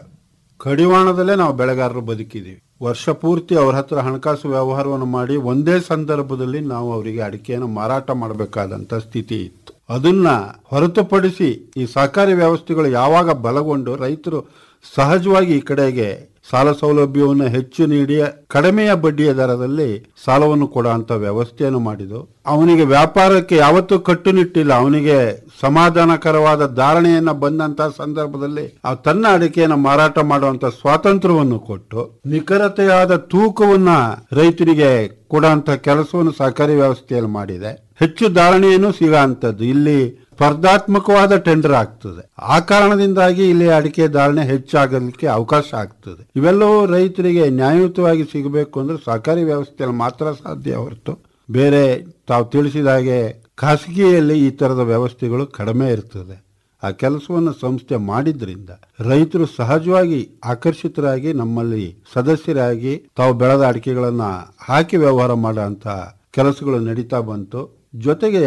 ಕಡಿವಾಣದಲ್ಲೇ ನಾವು ಬೆಳೆಗಾರರು ಬದುಕಿದ್ದೀವಿ ವರ್ಷ ಪೂರ್ತಿ ಅವ್ರ ಹತ್ರ ಹಣಕಾಸು ವ್ಯವಹಾರವನ್ನು ಮಾಡಿ ಒಂದೇ ಸಂದರ್ಭದಲ್ಲಿ ನಾವು ಅವರಿಗೆ ಅಡಿಕೆಯನ್ನು ಮಾರಾಟ ಮಾಡಬೇಕಾದಂತ ಸ್ಥಿತಿ ಇತ್ತು ಅದನ್ನ ಹೊರತುಪಡಿಸಿ ಈ ಸಹಕಾರಿ ವ್ಯವಸ್ಥೆಗಳು ಯಾವಾಗ ಬಲಗೊಂಡು ರೈತರು ಸಹಜವಾಗಿ ಈ ಕಡೆಗೆ ಸಾಲ ಸೌಲಭ್ಯವನ್ನು ಹೆಚ್ಚು ನೀಡಿ ಕಡಿಮೆಯ ಬಡ್ಡಿಯ ದರದಲ್ಲಿ ಸಾಲವನ್ನು ಕೊಡುವಂತ ವ್ಯವಸ್ಥೆಯನ್ನು ಮಾಡಿದ್ದು ಅವನಿಗೆ ವ್ಯಾಪಾರಕ್ಕೆ ಯಾವತ್ತೂ ಕಟ್ಟುನಿಟ್ಟಿಲ್ಲ ಅವನಿಗೆ ಸಮಾಧಾನಕರವಾದ ಧಾರಣೆಯನ್ನ ಬಂದಂತ ಸಂದರ್ಭದಲ್ಲಿ ಆ ತನ್ನ ಅಡಿಕೆಯನ್ನು ಮಾರಾಟ ಮಾಡುವಂತ ಸ್ವಾತಂತ್ರ್ಯವನ್ನು ಕೊಟ್ಟು ನಿಖರತೆಯಾದ ತೂಕವನ್ನ ರೈತರಿಗೆ ಕೊಡುವಂತ ಕೆಲಸವನ್ನು ಸಹಕಾರಿ ವ್ಯವಸ್ಥೆಯಲ್ಲಿ ಮಾಡಿದೆ ಹೆಚ್ಚು ಧಾರಣೆಯನ್ನು ಸಿಗುವಂತದ್ದು ಇಲ್ಲಿ ಸ್ಪರ್ಧಾತ್ಮಕವಾದ ಟೆಂಡರ್ ಆಗ್ತದೆ ಆ ಕಾರಣದಿಂದಾಗಿ ಇಲ್ಲಿ ಅಡಿಕೆ ಧಾರಣೆ ಹೆಚ್ಚಾಗಲಿಕ್ಕೆ ಅವಕಾಶ ಆಗ್ತದೆ ಇವೆಲ್ಲವೂ ರೈತರಿಗೆ ನ್ಯಾಯಯುತವಾಗಿ ಸಿಗಬೇಕು ಅಂದ್ರೆ ಸಹಕಾರಿ ವ್ಯವಸ್ಥೆಯಲ್ಲಿ ಮಾತ್ರ ಸಾಧ್ಯ ಹೊರತು ಬೇರೆ ತಾವು ತಿಳಿಸಿದ ಹಾಗೆ ಖಾಸಗಿಯಲ್ಲಿ ಈ ತರದ ವ್ಯವಸ್ಥೆಗಳು ಕಡಿಮೆ ಇರ್ತದೆ ಆ ಕೆಲಸವನ್ನು ಸಂಸ್ಥೆ ಮಾಡಿದ್ರಿಂದ ರೈತರು ಸಹಜವಾಗಿ ಆಕರ್ಷಿತರಾಗಿ ನಮ್ಮಲ್ಲಿ ಸದಸ್ಯರಾಗಿ ತಾವು ಬೆಳೆದ ಅಡಿಕೆಗಳನ್ನ ಹಾಕಿ ವ್ಯವಹಾರ ಮಾಡುವಂತ ಕೆಲಸಗಳು ನಡೀತಾ ಬಂತು ಜೊತೆಗೆ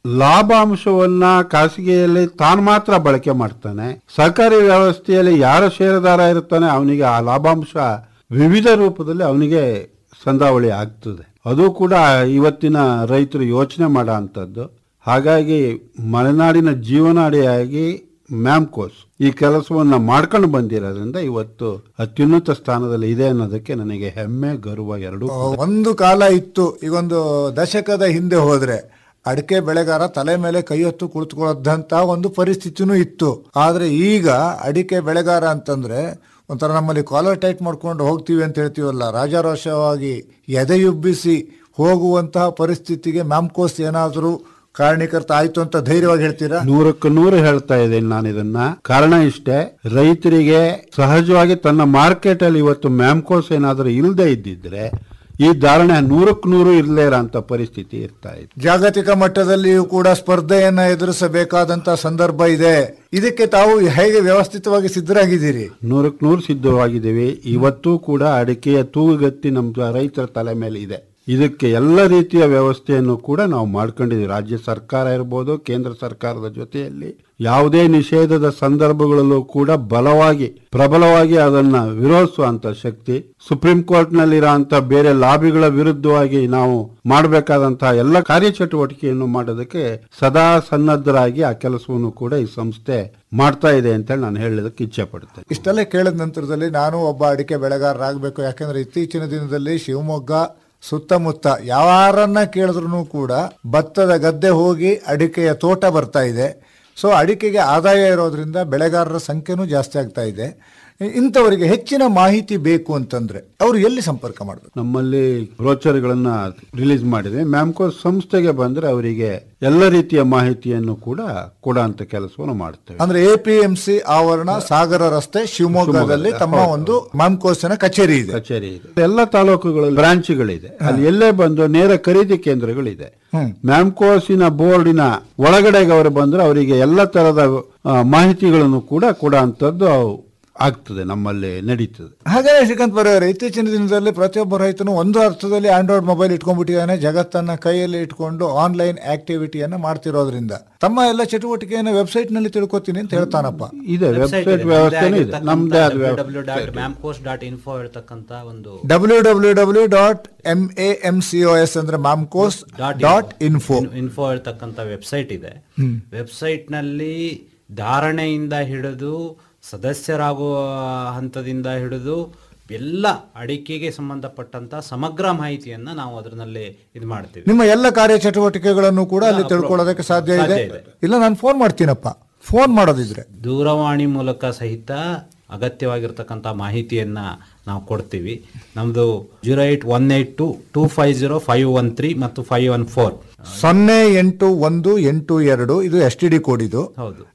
ಲಾಭಾಂಶವನ್ನ ಖಾಸಗಿಯಲ್ಲಿ ತಾನು ಮಾತ್ರ ಬಳಕೆ ಮಾಡ್ತಾನೆ ಸಹಕಾರಿ ವ್ಯವಸ್ಥೆಯಲ್ಲಿ ಯಾರ ಷೇರುದಾರ ಇರ್ತಾನೆ ಅವನಿಗೆ ಆ ಲಾಭಾಂಶ ವಿವಿಧ ರೂಪದಲ್ಲಿ ಅವನಿಗೆ ಸಂದಾವಳಿ ಆಗ್ತದೆ ಅದು ಕೂಡ ಇವತ್ತಿನ ರೈತರು ಯೋಚನೆ ಮಾಡೋ ಅಂಥದ್ದು ಹಾಗಾಗಿ ಮಲೆನಾಡಿನ ಜೀವನಾಡಿಯಾಗಿ ಮ್ಯಾಮ್ಕೋಸ್ ಈ ಕೆಲಸವನ್ನ ಮಾಡ್ಕೊಂಡು ಬಂದಿರೋದ್ರಿಂದ ಇವತ್ತು ಅತ್ಯುನ್ನತ ಸ್ಥಾನದಲ್ಲಿ ಇದೆ ಅನ್ನೋದಕ್ಕೆ ನನಗೆ ಹೆಮ್ಮೆ ಗರ್ವ ಎರಡೂ ಕೂಡ. ಒಂದು ಕಾಲ ಇತ್ತು ಈಗೊಂದು ದಶಕದ ಹಿಂದೆ ಹೋದ್ರೆ ಅಡಿಕೆ ಬೆಳೆಗಾರ ತಲೆ ಮೇಲೆ ಕೈ ಹೊತ್ತು ಕುಳಿತುಕೊಳ್ಳೋದಂತ ಒಂದು ಪರಿಸ್ಥಿತಿನೂ ಇತ್ತು ಆದ್ರೆ ಈಗ ಅಡಿಕೆ ಬೆಳೆಗಾರ ಅಂತಂದ್ರೆ ಒಂಥರ ನಮ್ಮಲ್ಲಿ ಕಾಲರ್ ಟೈಟ್ ಮಾಡ್ಕೊಂಡು ಹೋಗ್ತೀವಿ ಅಂತ ಹೇಳ್ತೀವಲ್ಲ ರಾಜಾರೋಷವಾಗಿ ಎದೆಯುಬ್ಬಿಸಿ ಹೋಗುವಂತಹ ಪರಿಸ್ಥಿತಿಗೆ ಮ್ಯಾಮ್ಕೋಸ್ ಏನಾದರೂ ಕಾರಣೀಕರ್ತ ಆಯ್ತು ಅಂತ ಧೈರ್ಯವಾಗಿ ಹೇಳ್ತೀರಾ ನೂರಕ್ಕೆ ನೂರು ಹೇಳ್ತಾ ಇದ್ದೇನೆ ನಾನು ಇದನ್ನ ಕಾರಣ ಇಷ್ಟೇ ರೈತರಿಗೆ ಸಹಜವಾಗಿ ತನ್ನ ಮಾರ್ಕೆಟ್ ಅಲ್ಲಿ ಇವತ್ತು ಮ್ಯಾಮ್ಕೋಸ್ ಏನಾದರೂ ಇಲ್ಲದೆ ಇದ್ದಿದ್ರೆ ಈ ಧಾರಣೆ ನೂರಕ್ಕೆ ನೂರು ಇರಲೇ ಇರೋಂಥ ಪರಿಸ್ಥಿತಿ ಇರ್ತಾ ಇತ್ತು ಜಾಗತಿಕ ಮಟ್ಟದಲ್ಲಿಯೂ ಕೂಡ ಸ್ಪರ್ಧೆಯನ್ನ ಎದುರಿಸಬೇಕಾದಂತ ಸಂದರ್ಭ ಇದೆ ಇದಕ್ಕೆ ತಾವು ಹೇಗೆ ವ್ಯವಸ್ಥಿತವಾಗಿ ಸಿದ್ಧರಾಗಿದ್ದೀರಿ ನೂರಕ್ಕೆ ನೂರು ಸಿದ್ಧವಾಗಿದ್ದೀವಿ ಇವತ್ತೂ ಕೂಡ ಅಡಿಕೆಯ ತೂಗುಗತ್ತಿ ನಮ್ಮ ರೈತರ ತಲೆ ಮೇಲೆ ಇದೆ ಇದಕ್ಕೆ ಎಲ್ಲ ರೀತಿಯ ವ್ಯವಸ್ಥೆಯನ್ನು ಕೂಡ ನಾವು ಮಾಡ್ಕೊಂಡಿದ್ದೀವಿ ರಾಜ್ಯ ಸರ್ಕಾರ ಇರ್ಬೋದು ಕೇಂದ್ರ ಸರ್ಕಾರದ ಜೊತೆಯಲ್ಲಿ ಯಾವುದೇ ನಿಷೇಧದ ಸಂದರ್ಭಗಳಲ್ಲೂ ಕೂಡ ಬಲವಾಗಿ ಪ್ರಬಲವಾಗಿ ಅದನ್ನ ವಿರೋಧಿಸುವಂತ ಶಕ್ತಿ ಸುಪ್ರೀಂ ಕೋರ್ಟ್ ನಲ್ಲಿರುವಂತ ಬೇರೆ ಲಾಬಿಗಳ ವಿರುದ್ಧವಾಗಿ ನಾವು ಮಾಡಬೇಕಾದಂತಹ ಎಲ್ಲ ಕಾರ್ಯಚಟುವಟಿಕೆಯನ್ನು ಮಾಡೋದಕ್ಕೆ ಸದಾ ಸನ್ನದ್ಧರಾಗಿ ಆ ಕೆಲಸವನ್ನು ಕೂಡ ಈ ಸಂಸ್ಥೆ ಮಾಡ್ತಾ ಇದೆ ಅಂತ ನಾನು ಹೇಳೋದಕ್ಕೆ ಇಚ್ಛೆ ಪಡ್ತೇನೆ ಇಷ್ಟೆಲ್ಲ ಕೇಳಿದ ನಂತರದಲ್ಲಿ ನಾನು ಒಬ್ಬ ಅಡಿಕೆ ಬೆಳೆಗಾರರಾಗಬೇಕು ಯಾಕಂದ್ರೆ ಇತ್ತೀಚಿನ ದಿನದಲ್ಲಿ ಶಿವಮೊಗ್ಗ ಸುತ್ತಮುತ್ತ ಯಾರನ್ನ ಕೇಳಿದ್ರು ಕೂಡ ಭತ್ತದ ಗದ್ದೆ ಹೋಗಿ ಅಡಿಕೆಯ ತೋಟ ಬರ್ತಾ ಇದೆ ಸೊ ಅಡಿಕೆಗೆ ಆದಾಯ ಇರೋದ್ರಿಂದ ಬೆಳೆಗಾರರ ಸಂಖ್ಯೆನೂ ಜಾಸ್ತಿ ಆಗ್ತಾ ಇದೆ ಇಂಥವರಿಗೆ ಹೆಚ್ಚಿನ ಮಾಹಿತಿ ಬೇಕು ಅಂತಂದ್ರೆ ಅವರು ಎಲ್ಲಿ ಸಂಪರ್ಕ ಮಾಡಬೇಕು ನಮ್ಮಲ್ಲಿ ಬ್ರೋಚರ್ಗಳನ್ನ ರಿಲೀಸ್ ಮಾಡಿದೆ ಮ್ಯಾಮ್ಕೋ ಸಂಸ್ಥೆಗೆ ಬಂದ್ರೆ ಅವರಿಗೆ ಎಲ್ಲ ರೀತಿಯ ಮಾಹಿತಿಯನ್ನು ಕೂಡ ಕೊಡುವಂತ ಕೆಲಸವನ್ನು ಮಾಡ್ತೇವೆ ಅಂದ್ರೆ ಎ ಪಿ ಎಂ ಸಿ ಆವರಣ ಸಾಗರ ರಸ್ತೆ ಶಿವಮೊಗ್ಗದಲ್ಲಿ ತಮ್ಮ ಒಂದು ಮಾಮ್ಕೋಸಿನ ಕಚೇರಿ ಇದೆ ಕಚೇರಿ ಇದೆ ಎಲ್ಲ ತಾಲೂಕುಗಳಲ್ಲಿ ಬ್ರಾಂಚ್ಗಳಿದೆ ಅಲ್ಲಿ ಎಲ್ಲೇ ಬಂದು ನೇರ ಖರೀದಿ ಕೇಂದ್ರಗಳಿದೆ ಮ್ಯಾಮ್ಕೋಸಿನ ಬೋರ್ಡಿನ ಒಳಗಡೆಗೆ ಅವರು ಬಂದ್ರೆ ಅವರಿಗೆ ಎಲ್ಲ ತರದ ಆ, ಮಾಹಿತಿಗಳನ್ನು ಕೂಡ ಕೊಡುವಂತದ್ದು ಆಗ್ತದೆ ನಮ್ಮಲ್ಲಿ ನಡೀತದೆ ಹಾಗಾದ್ರೆ ಶ್ರೀಕಾಂತ್ ಬರೋರೆ ಇತ್ತೀಚಿನ ದಿನದಲ್ಲಿ ಪ್ರತಿಯೊಬ್ಬ ರೈತನು ಒಂದು ಅರ್ಥದಲ್ಲಿ ಆಂಡ್ರಾಯ್ಡ್ ಮೊಬೈಲ್ ಇಟ್ಕೊಂಡ್ಬಿಟ್ಟಿದ್ದಾನೆ ಜಗತ್ತನ್ನ ಕೈಯಲ್ಲಿ ಇಟ್ಕೊಂಡು ಆನ್ಲೈನ್ ಆಕ್ಟಿವಿಟಿಯನ್ನ ಮಾಡ್ತಿರೋದ್ರಿಂದ ತಮ್ಮ ಎಲ್ಲ ಚಟುವಟಿಕೆಯನ್ನು ವೆಬ್ಸೈಟ್ ನಲ್ಲಿ ತಿಳ್ಕೊತೀನಿ ಅಂತ ಹೇಳ್ತಾನಪ್ಪ ಇದೆ ವೆಬ್ಸೈಟ್ ವ್ಯವಸ್ಥೆನೂ ಇದೆ ನಮ್ದೇ ಆದ ವ್ಯವಸ್ಥೆ ಮ್ಯಾಮ್ಕೋಸ್ ಡಾಟ್ ಇನ್ಫೋ ಹೇಳ್ತಕ್ಕಂತ ಒಂದು W W W dot M A M C O S ಅಂದ್ರೆ ಮಾಮ್ಕೋಸ್ ಡಾಟ್ ಇನ್ಫೋ ಇನ್ಫೋ ಹೇಳ್ತಕ್ಕಂತ ವೆಬ್ಸೈಟ್ ಇದೆ ವೆಬ್ಸೈಟ್ ನಲ್ಲಿ ಧಾರಣೆಯಿಂದ ಹಿಡಿದು ಸದಸ್ಯರಾಗುವ ಹಂತದಿಂದ ಹಿಡಿದು ಎಲ್ಲ ಅಡಿಕೆಗೆ ಸಂಬಂಧಪಟ್ಟಂತ ಸಮಗ್ರ ಮಾಹಿತಿಯನ್ನ ನಾವು ಅದರಲ್ಲಿ ಇದು ಮಾಡ್ತೀವಿ ನಿಮ್ಮ ಎಲ್ಲ ಕಾರ್ಯಚಟುವಟಿಕೆಗಳನ್ನು ಕೂಡ ಅಲ್ಲಿ ತಿಳ್ಕೊಳ್ಳೋದಕ್ಕೆ ಸಾಧ್ಯ ಇದೆ ಸಾಧ್ಯ ಇದೆ. ಇಲ್ಲ ನಾನು ಫೋನ್ ಮಾಡ್ತೀನಪ್ಪ ಫೋನ್ ಮಾಡೋದಿದ್ರೆ ದೂರವಾಣಿ ಮೂಲಕ ಸಹಿತ ಅಗತ್ಯವಾಗಿರ್ತಕ್ಕಂಥ ಮಾಹಿತಿಯನ್ನ ನಾವು ಕೊಡ್ತೀವಿ ನಮ್ದು zero eight one eight two two five zero five one three ಮತ್ತು ಫೈವ್ ಒನ್ ಫೋರ್ ಸೊನ್ನೆ ಎಂಟು ಒಂದು ಎಂಟು ಎರಡು ಇದು ಎಸ್ ಟಿ ಡಿ ಕೋಡ್ ಇದು ಹೌದು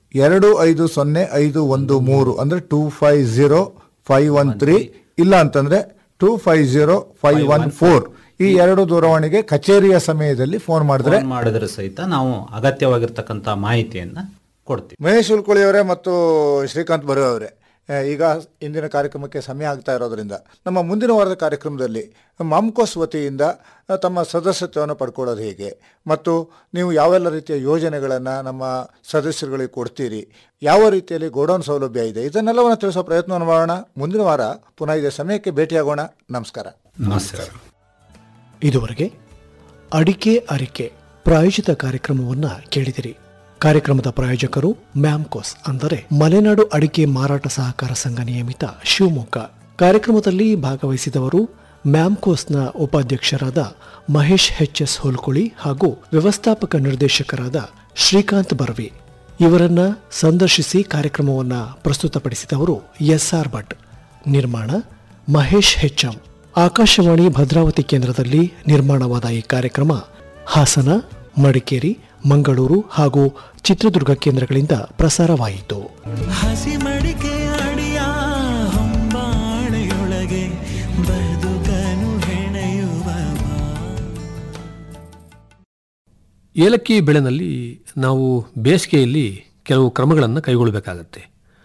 ಎರಡು ಐದು ಸೊನ್ನೆ ಐದು ಒಂದು ಮೂರು ಅಂದ್ರೆ two five zero five one three ಇಲ್ಲ ಅಂತಂದ್ರೆ two five zero five one four ಈ ಎರಡು ದೂರವಾಣಿಗೆ ಕಚೇರಿಯ ಸಮಯದಲ್ಲಿ ಫೋನ್ ಮಾಡಿದ್ರೆ ಫೋನ್ ಮಾಡಿದ್ರೆ ಸಹಿತ ನಾವು ಅಗತ್ಯವಾಗಿರ್ತಕ್ಕಂಥ ಮಾಹಿತಿಯನ್ನ ಕೊಡ್ತೀವಿ ಮಹೇಶ್ ಹುಲ್ಕುಳಿ ಅವರೇ ಮತ್ತು ಶ್ರೀಕಾಂತ್ ಬರು ಅವರೇ ಆ, ಈಗ ಇಂದಿನ ಕಾರ್ಯಕ್ರಮಕ್ಕೆ ಸಮಯ ಆಗ್ತಾ ಇರೋದ್ರಿಂದ ನಮ್ಮ ಮುಂದಿನ ವಾರದ ಕಾರ್ಯಕ್ರಮದಲ್ಲಿ ಮಾಮ್ಕೋಸ್ ವತಿಯಿಂದ ಆ, ತಮ್ಮ ಸದಸ್ಯತ್ವವನ್ನು ಪಡ್ಕೊಳ್ಳೋದು ಹೇಗೆ ಮತ್ತು ನೀವು ಯಾವೆಲ್ಲ ರೀತಿಯ ಯೋಜನೆಗಳನ್ನು ನಮ್ಮ ಸದಸ್ಯರುಗಳಿಗೆ ಕೊಡ್ತೀರಿ ಯಾವ ರೀತಿಯಲ್ಲಿ ಗೋಡೌನ್ ಸೌಲಭ್ಯ ಇದೆ ಇದನ್ನೆಲ್ಲವನ್ನು ತಿಳಿಸೋ ಪ್ರಯತ್ನವನ್ನು ಮಾಡೋಣ ಮುಂದಿನ ವಾರ ಪುನಃ ಇದೇ ಸಮಯಕ್ಕೆ ಭೇಟಿಯಾಗೋಣ ನಮಸ್ಕಾರ ನಮಸ್ಕಾರ ಇದುವರೆಗೆ ಅಡಿಕೆ ಅರಿಕೆ ಪ್ರಾಯೋಜಿತ ಕಾರ್ಯಕ್ರಮವನ್ನ ಕೇಳಿದಿರಿ ಕಾರ್ಯಕ್ರಮದ ಪ್ರಾಯೋಜಕರು ಮ್ಯಾಮ್ಕೋಸ್ ಅಂದರೆ ಮಲೆನಾಡು ಅಡಿಕೆ ಮಾರಾಟ ಸಹಕಾರ ಸಂಘ ನಿಯಮಿತ ಶಿವಮೊಗ್ಗ ಕಾರ್ಯಕ್ರಮದಲ್ಲಿ ಭಾಗವಹಿಸಿದವರು ಮ್ಯಾಮ್ಕೋಸ್ನ ಉಪಾಧ್ಯಕ್ಷರಾದ ಮಹೇಶ್ ಎಚ್ ಎಸ್ ಹೋಲ್ಕುಳಿ ಹಾಗೂ ವ್ಯವಸ್ಥಾಪಕ ನಿರ್ದೇಶಕರಾದ ಶ್ರೀಕಾಂತ್ ಬರ್ವಿ ಇವರನ್ನ ಸಂದರ್ಶಿಸಿ ಕಾರ್ಯಕ್ರಮವನ್ನ ಪ್ರಸ್ತುತಪಡಿಸಿದವರು ಎಸ್ಆರ್ ಭಟ್ ನಿರ್ಮಾಣ ಮಹೇಶ್ ಹೆಚ್ಎಂ ಆಕಾಶವಾಣಿ ಭದ್ರಾವತಿ ಕೇಂದ್ರದಲ್ಲಿ ನಿರ್ಮಾಣವಾದ ಈ ಕಾರ್ಯಕ್ರಮ ಹಾಸನ ಮಡಿಕೇರಿ ಮಂಗಳೂರು ಹಾಗೂ ಚಿತ್ರದುರ್ಗ ಕೇಂದ್ರಗಳಿಂದ ಪ್ರಸಾರವಾಯಿತು ಹಸಿ ಮಡಿಕೆ ಅಡಿಯ ಹೊಂಬಾಳೆಯೊಳಗೆ ಬದುಕನು ಹೆಣೆಯುವ ಬಾ. ಏಲಕ್ಕಿ ಬೆಳೆನಲ್ಲಿ ನಾವು ಬೇಸಿಗೆಯಲ್ಲಿ ಕೆಲವು ಕ್ರಮಗಳನ್ನು ಕೈಗೊಳ್ಳಬೇಕಾಗತ್ತೆ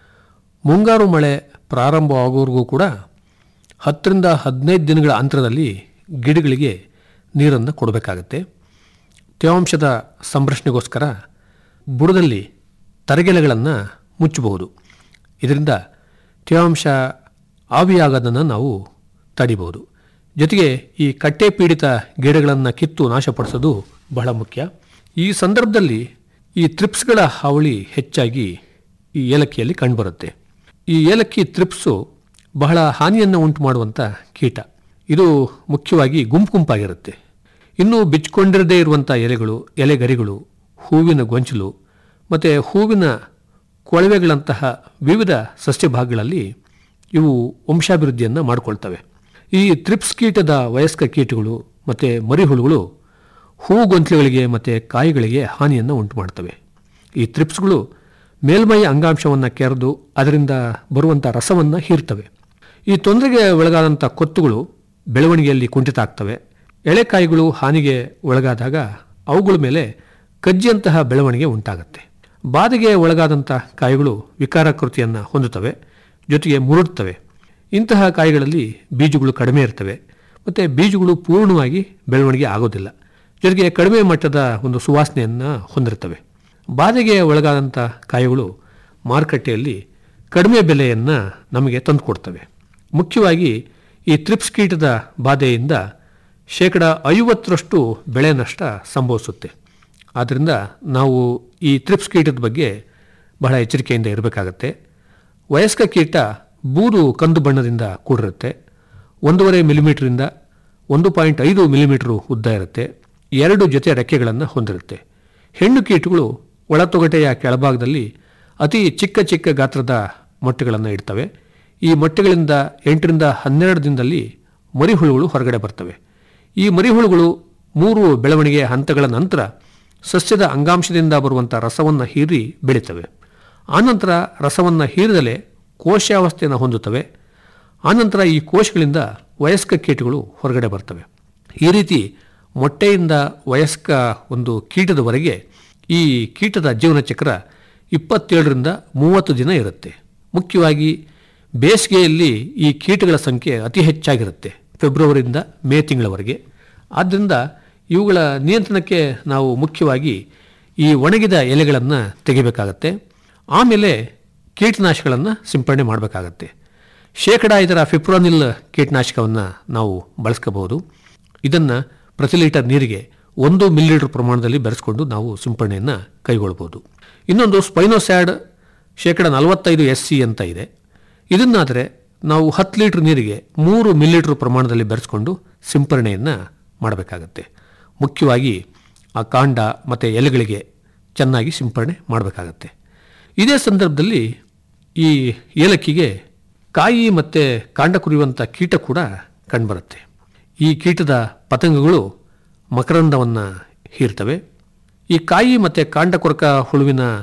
ಮುಂಗಾರು ಮಳೆ ಪ್ರಾರಂಭವಾಗುವವರೆಗೂ ಕೂಡ ಹತ್ತರಿಂದ ಹದಿನೈದು ದಿನಗಳ ಅಂತರದಲ್ಲಿ ಗಿಡಗಳಿಗೆ ನೀರನ್ನು ಕೊಡಬೇಕಾಗತ್ತೆ ತೇವಾಂಶದ ಸಂರಕ್ಷಣೆಗೋಸ್ಕರ ಬುಡದಲ್ಲಿ ತರಗೆಲೆಗಳನ್ನು ಮುಚ್ಚಬಹುದು ಇದರಿಂದ ತೇವಾಂಶ ಆವಿಯಾಗೋದನ್ನು ನಾವು ತಡಿಬಹುದು ಜೊತೆಗೆ ಈ ಕಟ್ಟೆ ಪೀಡಿತ ಗಿಡಗಳನ್ನು ಕಿತ್ತು ನಾಶಪಡಿಸೋದು ಬಹಳ ಮುಖ್ಯ ಈ ಸಂದರ್ಭದಲ್ಲಿ ಈ ತ್ರಿಪ್ಸ್ಗಳ ಹಾವಳಿ ಹೆಚ್ಚಾಗಿ ಈ ಏಲಕ್ಕಿಯಲ್ಲಿ ಕಂಡುಬರುತ್ತೆ ಈ ಏಲಕ್ಕಿ ತ್ರಿಪ್ಸು ಬಹಳ ಹಾನಿಯನ್ನು ಉಂಟು ಮಾಡುವಂಥ ಕೀಟ ಇದು ಮುಖ್ಯವಾಗಿ ಗುಂಪು ಗುಂಪಾಗಿರುತ್ತೆ ಇನ್ನು ಬಿಚ್ಕೊಂಡಿರದೇ ಇರುವಂಥ ಎಲೆಗಳು ಎಲೆಗರಿಗಳು ಹೂವಿನ ಗೊಂಚಲು ಮತ್ತು ಹೂವಿನ ಕೊಳವೆಗಳಂತಹ ವಿವಿಧ ಸಸ್ಯ ಭಾಗಗಳಲ್ಲಿ ಇವು ವಂಶಾಭಿವೃದ್ಧಿಯನ್ನು ಮಾಡಿಕೊಳ್ತವೆ ಈ ತ್ರಿಪ್ಸ್ ಕೀಟದ ವಯಸ್ಕ ಕೀಟಗಳು ಮತ್ತು ಮರಿಹುಳುಗಳು ಹೂವು ಗೊಂಚಲುಗಳಿಗೆ ಮತ್ತು ಕಾಯಿಗಳಿಗೆ ಹಾನಿಯನ್ನು ಉಂಟು ಮಾಡ್ತವೆ ಈ ತ್ರಿಪ್ಸ್ಗಳು ಮೇಲ್ಮೈ ಅಂಗಾಂಶವನ್ನು ಕೆರೆದು ಅದರಿಂದ ಬರುವಂಥ ರಸವನ್ನು ಹೀರ್ತವೆ ಈ ತೊಂದರೆಗೆ ಒಳಗಾದಂಥ ಕೊತ್ತುಗಳು ಬೆಳವಣಿಗೆಯಲ್ಲಿ ಕುಂಠಿತ ಆಗ್ತವೆ ಎಳೆಕಾಯಿಗಳು ಹಾನಿಗೆ ಒಳಗಾದಾಗ ಅವುಗಳ ಮೇಲೆ ಕಜ್ಜಿಯಂತಹ ಬೆಳವಣಿಗೆ ಉಂಟಾಗುತ್ತೆ ಬಾಧೆಗೆ ಒಳಗಾದಂಥ ಕಾಯಿಗಳು ವಿಕಾರಾಕೃತಿಯನ್ನು ಹೊಂದುತ್ತವೆ ಜೊತೆಗೆ ಮುರುಡ್ತವೆ ಇಂತಹ ಕಾಯಿಗಳಲ್ಲಿ ಬೀಜಗಳು ಕಡಿಮೆ ಇರ್ತವೆ ಮತ್ತು ಬೀಜಗಳು ಪೂರ್ಣವಾಗಿ ಬೆಳವಣಿಗೆ ಆಗೋದಿಲ್ಲ ಜೊತೆಗೆ ಕಡಿಮೆ ಮಟ್ಟದ ಒಂದು ಸುವಾಸನೆಯನ್ನು ಹೊಂದಿರ್ತವೆ ಬಾಧೆಗೆ ಒಳಗಾದಂಥ ಕಾಯಿಗಳು ಮಾರುಕಟ್ಟೆಯಲ್ಲಿ ಕಡಿಮೆ ಬೆಲೆಯನ್ನು ನಮಗೆ ತಂದುಕೊಡ್ತವೆ ಮುಖ್ಯವಾಗಿ ಈ ತ್ರಿಪ್ಸ್ ಕೀಟದ ಬಾಧೆಯಿಂದ ಶೇಕಡ ಐವತ್ತರಷ್ಟು ಬೆಳೆ ನಷ್ಟ ಸಂಭವಿಸುತ್ತೆ ಆದ್ದರಿಂದ ನಾವು ಈ ತ್ರಿಪ್ಸ್ ಕೀಟದ ಬಗ್ಗೆ ಬಹಳ ಎಚ್ಚರಿಕೆಯಿಂದ ಇರಬೇಕಾಗತ್ತೆ ವಯಸ್ಕ ಕೀಟ ಬೂದು ಕಂದು ಬಣ್ಣದಿಂದ ಕೂಡಿರುತ್ತೆ ಒಂದೂವರೆ ಮಿಲಿಮೀಟ್ರಿಂದ ಒಂದು ಪಾಯಿಂಟ್ ಐದು ಮಿಲಿಮೀಟ್ರು ಉದ್ದ ಇರುತ್ತೆ ಎರಡು ಜೊತೆ ರೆಕ್ಕೆಗಳನ್ನು ಹೊಂದಿರುತ್ತೆ ಹೆಣ್ಣು ಕೀಟಗಳು ಒಳತೊಗಟೆಯ ಕೆಳಭಾಗದಲ್ಲಿ ಅತಿ ಚಿಕ್ಕ ಚಿಕ್ಕ ಗಾತ್ರದ ಮೊಟ್ಟೆಗಳನ್ನು ಇಡ್ತವೆ ಈ ಮೊಟ್ಟೆಗಳಿಂದ ಎಂಟರಿಂದ ಹನ್ನೆರಡು ದಿನದಲ್ಲಿ ಮರಿಹುಳುಗಳು ಹೊರಗಡೆ ಬರ್ತವೆ ಈ ಮರಿಹುಳುಗಳು ಮೂರು ಬೆಳವಣಿಗೆಯ ಹಂತಗಳ ನಂತರ ಸಸ್ಯದ ಅಂಗಾಂಶದಿಂದ ಬರುವಂಥ ರಸವನ್ನು ಹೀರಿ ಬೆಳೀತವೆ ಆನಂತರ ರಸವನ್ನು ಹೀರಿದಲೇ ಕೋಶಾವಸ್ಥೆಯನ್ನು ಹೊಂದುತ್ತವೆ ಆನಂತರ ಈ ಕೋಶಗಳಿಂದ ವಯಸ್ಕ ಕೀಟಗಳು ಹೊರಗಡೆ ಬರ್ತವೆ ಈ ರೀತಿ ಮೊಟ್ಟೆಯಿಂದ ವಯಸ್ಕ ಒಂದು ಕೀಟದವರೆಗೆ ಈ ಕೀಟದ ಜೀವನ ಚಕ್ರ ಇಪ್ಪತ್ತೇಳರಿಂದ ಮೂವತ್ತು ದಿನ ಇರುತ್ತೆ ಮುಖ್ಯವಾಗಿ ಬೇಸಿಗೆಯಲ್ಲಿ ಈ ಕೀಟಗಳ ಸಂಖ್ಯೆ ಅತಿ ಹೆಚ್ಚಾಗಿರುತ್ತೆ ಫೆಬ್ರವರಿಯಿಂದ ಮೇ ತಿಂಗಳವರೆಗೆ ಆದ್ದರಿಂದ ಇವುಗಳ ನಿಯಂತ್ರಣಕ್ಕೆ ನಾವು ಮುಖ್ಯವಾಗಿ ಈ ಒಣಗಿದ ಎಲೆಗಳನ್ನು ತೆಗಿಬೇಕಾಗತ್ತೆ ಆಮೇಲೆ ಕೀಟನಾಶಕಗಳನ್ನು ಸಿಂಪಡಣೆ ಮಾಡಬೇಕಾಗತ್ತೆ ಶೇಕಡ ಇದರ ಫಿಪ್ರೋನಿಲ್ ಕೀಟನಾಶಕವನ್ನು ನಾವು ಬಳಸ್ಕೋಬಹುದು ಇದನ್ನು ಪ್ರತಿ ಲೀಟರ್ ನೀರಿಗೆ ಒಂದು ಮಿಲಿಲೀಟರ್ ಪ್ರಮಾಣದಲ್ಲಿ ಬೆರೆಸ್ಕೊಂಡು ನಾವು ಸಿಂಪಡಣೆಯನ್ನು ಕೈಗೊಳ್ಬೋದು ಇನ್ನೊಂದು ಸ್ಪೈನೋಸ್ಯಾಡ್ ಶೇಕಡ ನಲವತ್ತೈದು ಎಸ್ ಸಿ ಅಂತ ಇದೆ ಇದನ್ನಾದರೆ ನಾವು ಹತ್ತು ಲೀಟರ್ ನೀರಿಗೆ ಮೂರು ಮಿಲಿಲೀಟರ್ ಪ್ರಮಾಣದಲ್ಲಿ ಬೆರೆಸ್ಕೊಂಡು ಸಿಂಪರಣೆಯನ್ನು ಮಾಡಬೇಕಾಗತ್ತೆ ಮುಖ್ಯವಾಗಿ ಆ ಕಾಂಡ ಮತ್ತು ಎಲೆಗಳಿಗೆ ಚೆನ್ನಾಗಿ ಸಿಂಪರಣೆ ಮಾಡಬೇಕಾಗತ್ತೆ ಇದೇ ಸಂದರ್ಭದಲ್ಲಿ ಈ ಏಲಕ್ಕಿಗೆ ಕಾಯಿ ಮತ್ತು ಕಾಂಡ ಕುರಿಯುವಂಥ ಕೀಟ ಕೂಡ ಕಂಡುಬರುತ್ತೆ ಈ ಕೀಟದ ಪತಂಗಗಳು ಮಕರಂದವನ್ನು ಹೀರ್ತವೆ ಈ ಕಾಯಿ ಮತ್ತು ಕಾಂಡ ಕೊರಕ ಹುಳುವಿನ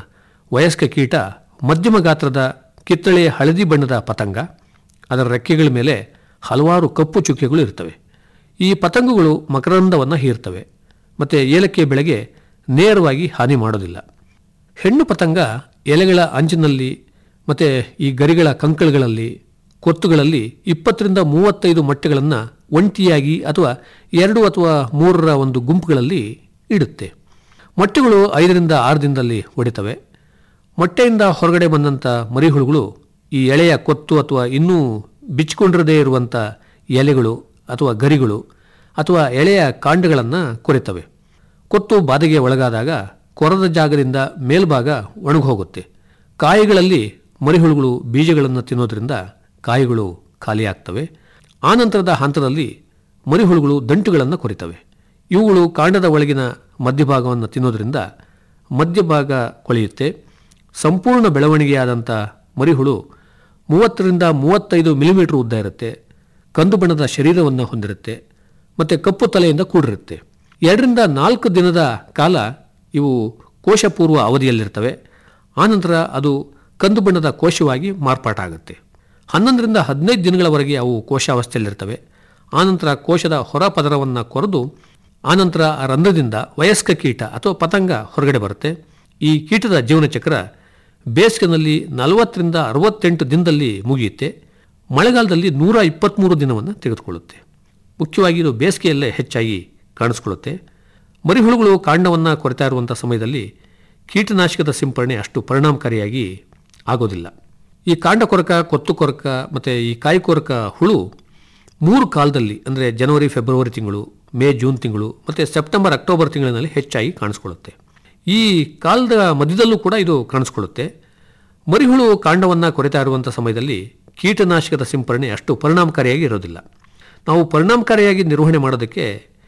ವಯಸ್ಕ ಕೀಟ ಮಧ್ಯಮ ಗಾತ್ರದ ಕಿತ್ತಳೆ ಹಳದಿ ಬಣ್ಣದ ಪತಂಗ ಅದರ ರೆಕ್ಕೆಗಳ ಮೇಲೆ ಹಲವಾರು ಕಪ್ಪು ಚುಕ್ಕೆಗಳು ಇರ್ತವೆ ಈ ಪತಂಗಗಳು ಮಕರಂದವನ್ನು ಹೀರ್ತವೆ ಮತ್ತು ಏಲಕ್ಕಿ ಬೆಳೆಗೆ ನೇರವಾಗಿ ಹಾನಿ ಮಾಡೋದಿಲ್ಲ ಹೆಣ್ಣು ಪತಂಗ ಎಲೆಗಳ ಅಂಚಿನಲ್ಲಿ ಮತ್ತು ಈ ಗರಿಗಳ ಕಂಕಳುಗಳಲ್ಲಿ ಕೊತ್ತುಗಳಲ್ಲಿ ಇಪ್ಪತ್ತರಿಂದ ಮೂವತ್ತೈದು ಮೊಟ್ಟೆಗಳನ್ನು ಒಂಟಿಯಾಗಿ ಅಥವಾ ಎರಡು ಅಥವಾ ಮೂರರ ಒಂದು ಗುಂಪುಗಳಲ್ಲಿ ಇಡುತ್ತೆ ಮೊಟ್ಟೆಗಳು ಐದರಿಂದ ಆರು ದಿನದಲ್ಲಿ ಒಡಿತವೆ ಮೊಟ್ಟೆಯಿಂದ ಹೊರಗಡೆ ಬಂದಂಥ ಮರಿಹುಳುಗಳು ಈ ಎಳೆಯ ಕೊತ್ತು ಅಥವಾ ಇನ್ನೂ ಬಿಚ್ಚಿಕೊಂಡಿರದೇ ಇರುವಂಥ ಎಲೆಗಳು ಅಥವಾ ಗರಿಗಳು ಅಥವಾ ಎಳೆಯ ಕಾಂಡಗಳನ್ನು ಕೊರೆತವೆ ಕೊತ್ತು ಬಾಧೆಗೆ ಒಳಗಾದಾಗ ಕೊರದ ಜಾಗದಿಂದ ಮೇಲ್ಭಾಗ ಒಣಗೋಗುತ್ತೆ ಕಾಯಿಗಳಲ್ಲಿ ಮರಿಹುಳುಗಳು ಬೀಜಗಳನ್ನು ತಿನ್ನೋದ್ರಿಂದ ಕಾಯಿಗಳು ಖಾಲಿಯಾಗ್ತವೆ ಆನಂತರದ ಹಂತದಲ್ಲಿ ಮರಿಹುಳುಗಳು ದಂಟುಗಳನ್ನು ಕೊರಿತವೆ ಇವುಗಳು ಕಾಂಡದ ಒಳಗಿನ ಮಧ್ಯಭಾಗವನ್ನು ತಿನ್ನೋದ್ರಿಂದ ಮಧ್ಯಭಾಗ ಕೊಳೆಯುತ್ತೆ ಸಂಪೂರ್ಣ ಬೆಳವಣಿಗೆಯಾದಂಥ ಮರಿಹುಳು ಮೂವತ್ತರಿಂದ ಮೂವತ್ತೈದು ಮಿಲಿಮೀಟರ್ ಉದ್ದ ಇರುತ್ತೆ ಕಂದು ಬಣ್ಣದ ಶರೀರವನ್ನು ಹೊಂದಿರುತ್ತೆ ಮತ್ತು ಕಪ್ಪು ತಲೆಯಿಂದ ಕೂಡಿರುತ್ತೆ ಎರಡರಿಂದ ನಾಲ್ಕು ದಿನದ ಕಾಲ ಇವು ಕೋಶಪೂರ್ವ ಅವಧಿಯಲ್ಲಿರ್ತವೆ ಆನಂತರ ಅದು ಕಂದು ಬಣ್ಣದ ಕೋಶವಾಗಿ ಮಾರ್ಪಾಟಾಗುತ್ತೆ ಹನ್ನೊಂದರಿಂದ ಹದಿನೈದು ದಿನಗಳವರೆಗೆ ಅವು ಕೋಶಾವಸ್ಥೆಯಲ್ಲಿರ್ತವೆ ಆನಂತರ ಕೋಶದ ಹೊರ ಪದರವನ್ನು ಕೊರೆದು ಆನಂತರ ಆ ರಂಧ್ರದಿಂದ ವಯಸ್ಕ ಕೀಟ ಅಥವಾ ಪತಂಗ ಹೊರಗಡೆ ಬರುತ್ತೆ ಈ ಕೀಟದ ಜೀವನ ಚಕ್ರ ಬೇಸಿಗೆನಲ್ಲಿ ನಲವತ್ತರಿಂದ ಅರವತ್ತೆಂಟು ದಿನದಲ್ಲಿ ಮುಗಿಯುತ್ತೆ ಮಳೆಗಾಲದಲ್ಲಿ ನೂರ ಇಪ್ಪತ್ತ್ಮೂರು ದಿನವನ್ನು ತೆಗೆದುಕೊಳ್ಳುತ್ತೆ ಮುಖ್ಯವಾಗಿ ಇದು ಬೇಸಿಗೆಯಲ್ಲೇ ಹೆಚ್ಚಾಗಿ ಕಾಣಿಸ್ಕೊಳ್ಳುತ್ತೆ ಮರಿಹುಳುಗಳು ಕಾಂಡವನ್ನು ಕೊರೆತಾ ಇರುವಂಥ ಸಮಯದಲ್ಲಿ ಕೀಟನಾಶಕದ ಸಿಂಪರಣೆ ಅಷ್ಟು ಪರಿಣಾಮಕಾರಿಯಾಗಿ ಆಗೋದಿಲ್ಲ ಈ ಕಾಂಡ ಕೊರಕ ಕೊತ್ತು ಕೊರಕ ಮತ್ತು ಈ ಕಾಯಿ ಕೊರಕ ಹುಳು ಮೂರು ಕಾಲದಲ್ಲಿ ಅಂದರೆ ಜನವರಿ ಫೆಬ್ರವರಿ ತಿಂಗಳು ಮೇ ಜೂನ್ ತಿಂಗಳು ಮತ್ತು ಸೆಪ್ಟೆಂಬರ್ ಅಕ್ಟೋಬರ್ ತಿಂಗಳಿನಲ್ಲಿ ಹೆಚ್ಚಾಗಿ ಕಾಣಿಸ್ಕೊಳ್ಳುತ್ತೆ ಈ ಕಾಲದ ಮಧ್ಯದಲ್ಲೂ ಕೂಡ ಇದು ಕಾಣಿಸ್ಕೊಳ್ಳುತ್ತೆ ಮರಿಹುಳು ಕಾಂಡವನ್ನು ಕೊರೆತಾ ಇರುವಂಥ ಸಮಯದಲ್ಲಿ ಕೀಟನಾಶಕದ ಸಿಂಪರಣೆ ಅಷ್ಟು ಪರಿಣಾಮಕಾರಿಯಾಗಿ ಇರೋದಿಲ್ಲ ನಾವು ಪರಿಣಾಮಕಾರಿಯಾಗಿ ನಿರ್ವಹಣೆ ಮಾಡೋದಕ್ಕೆ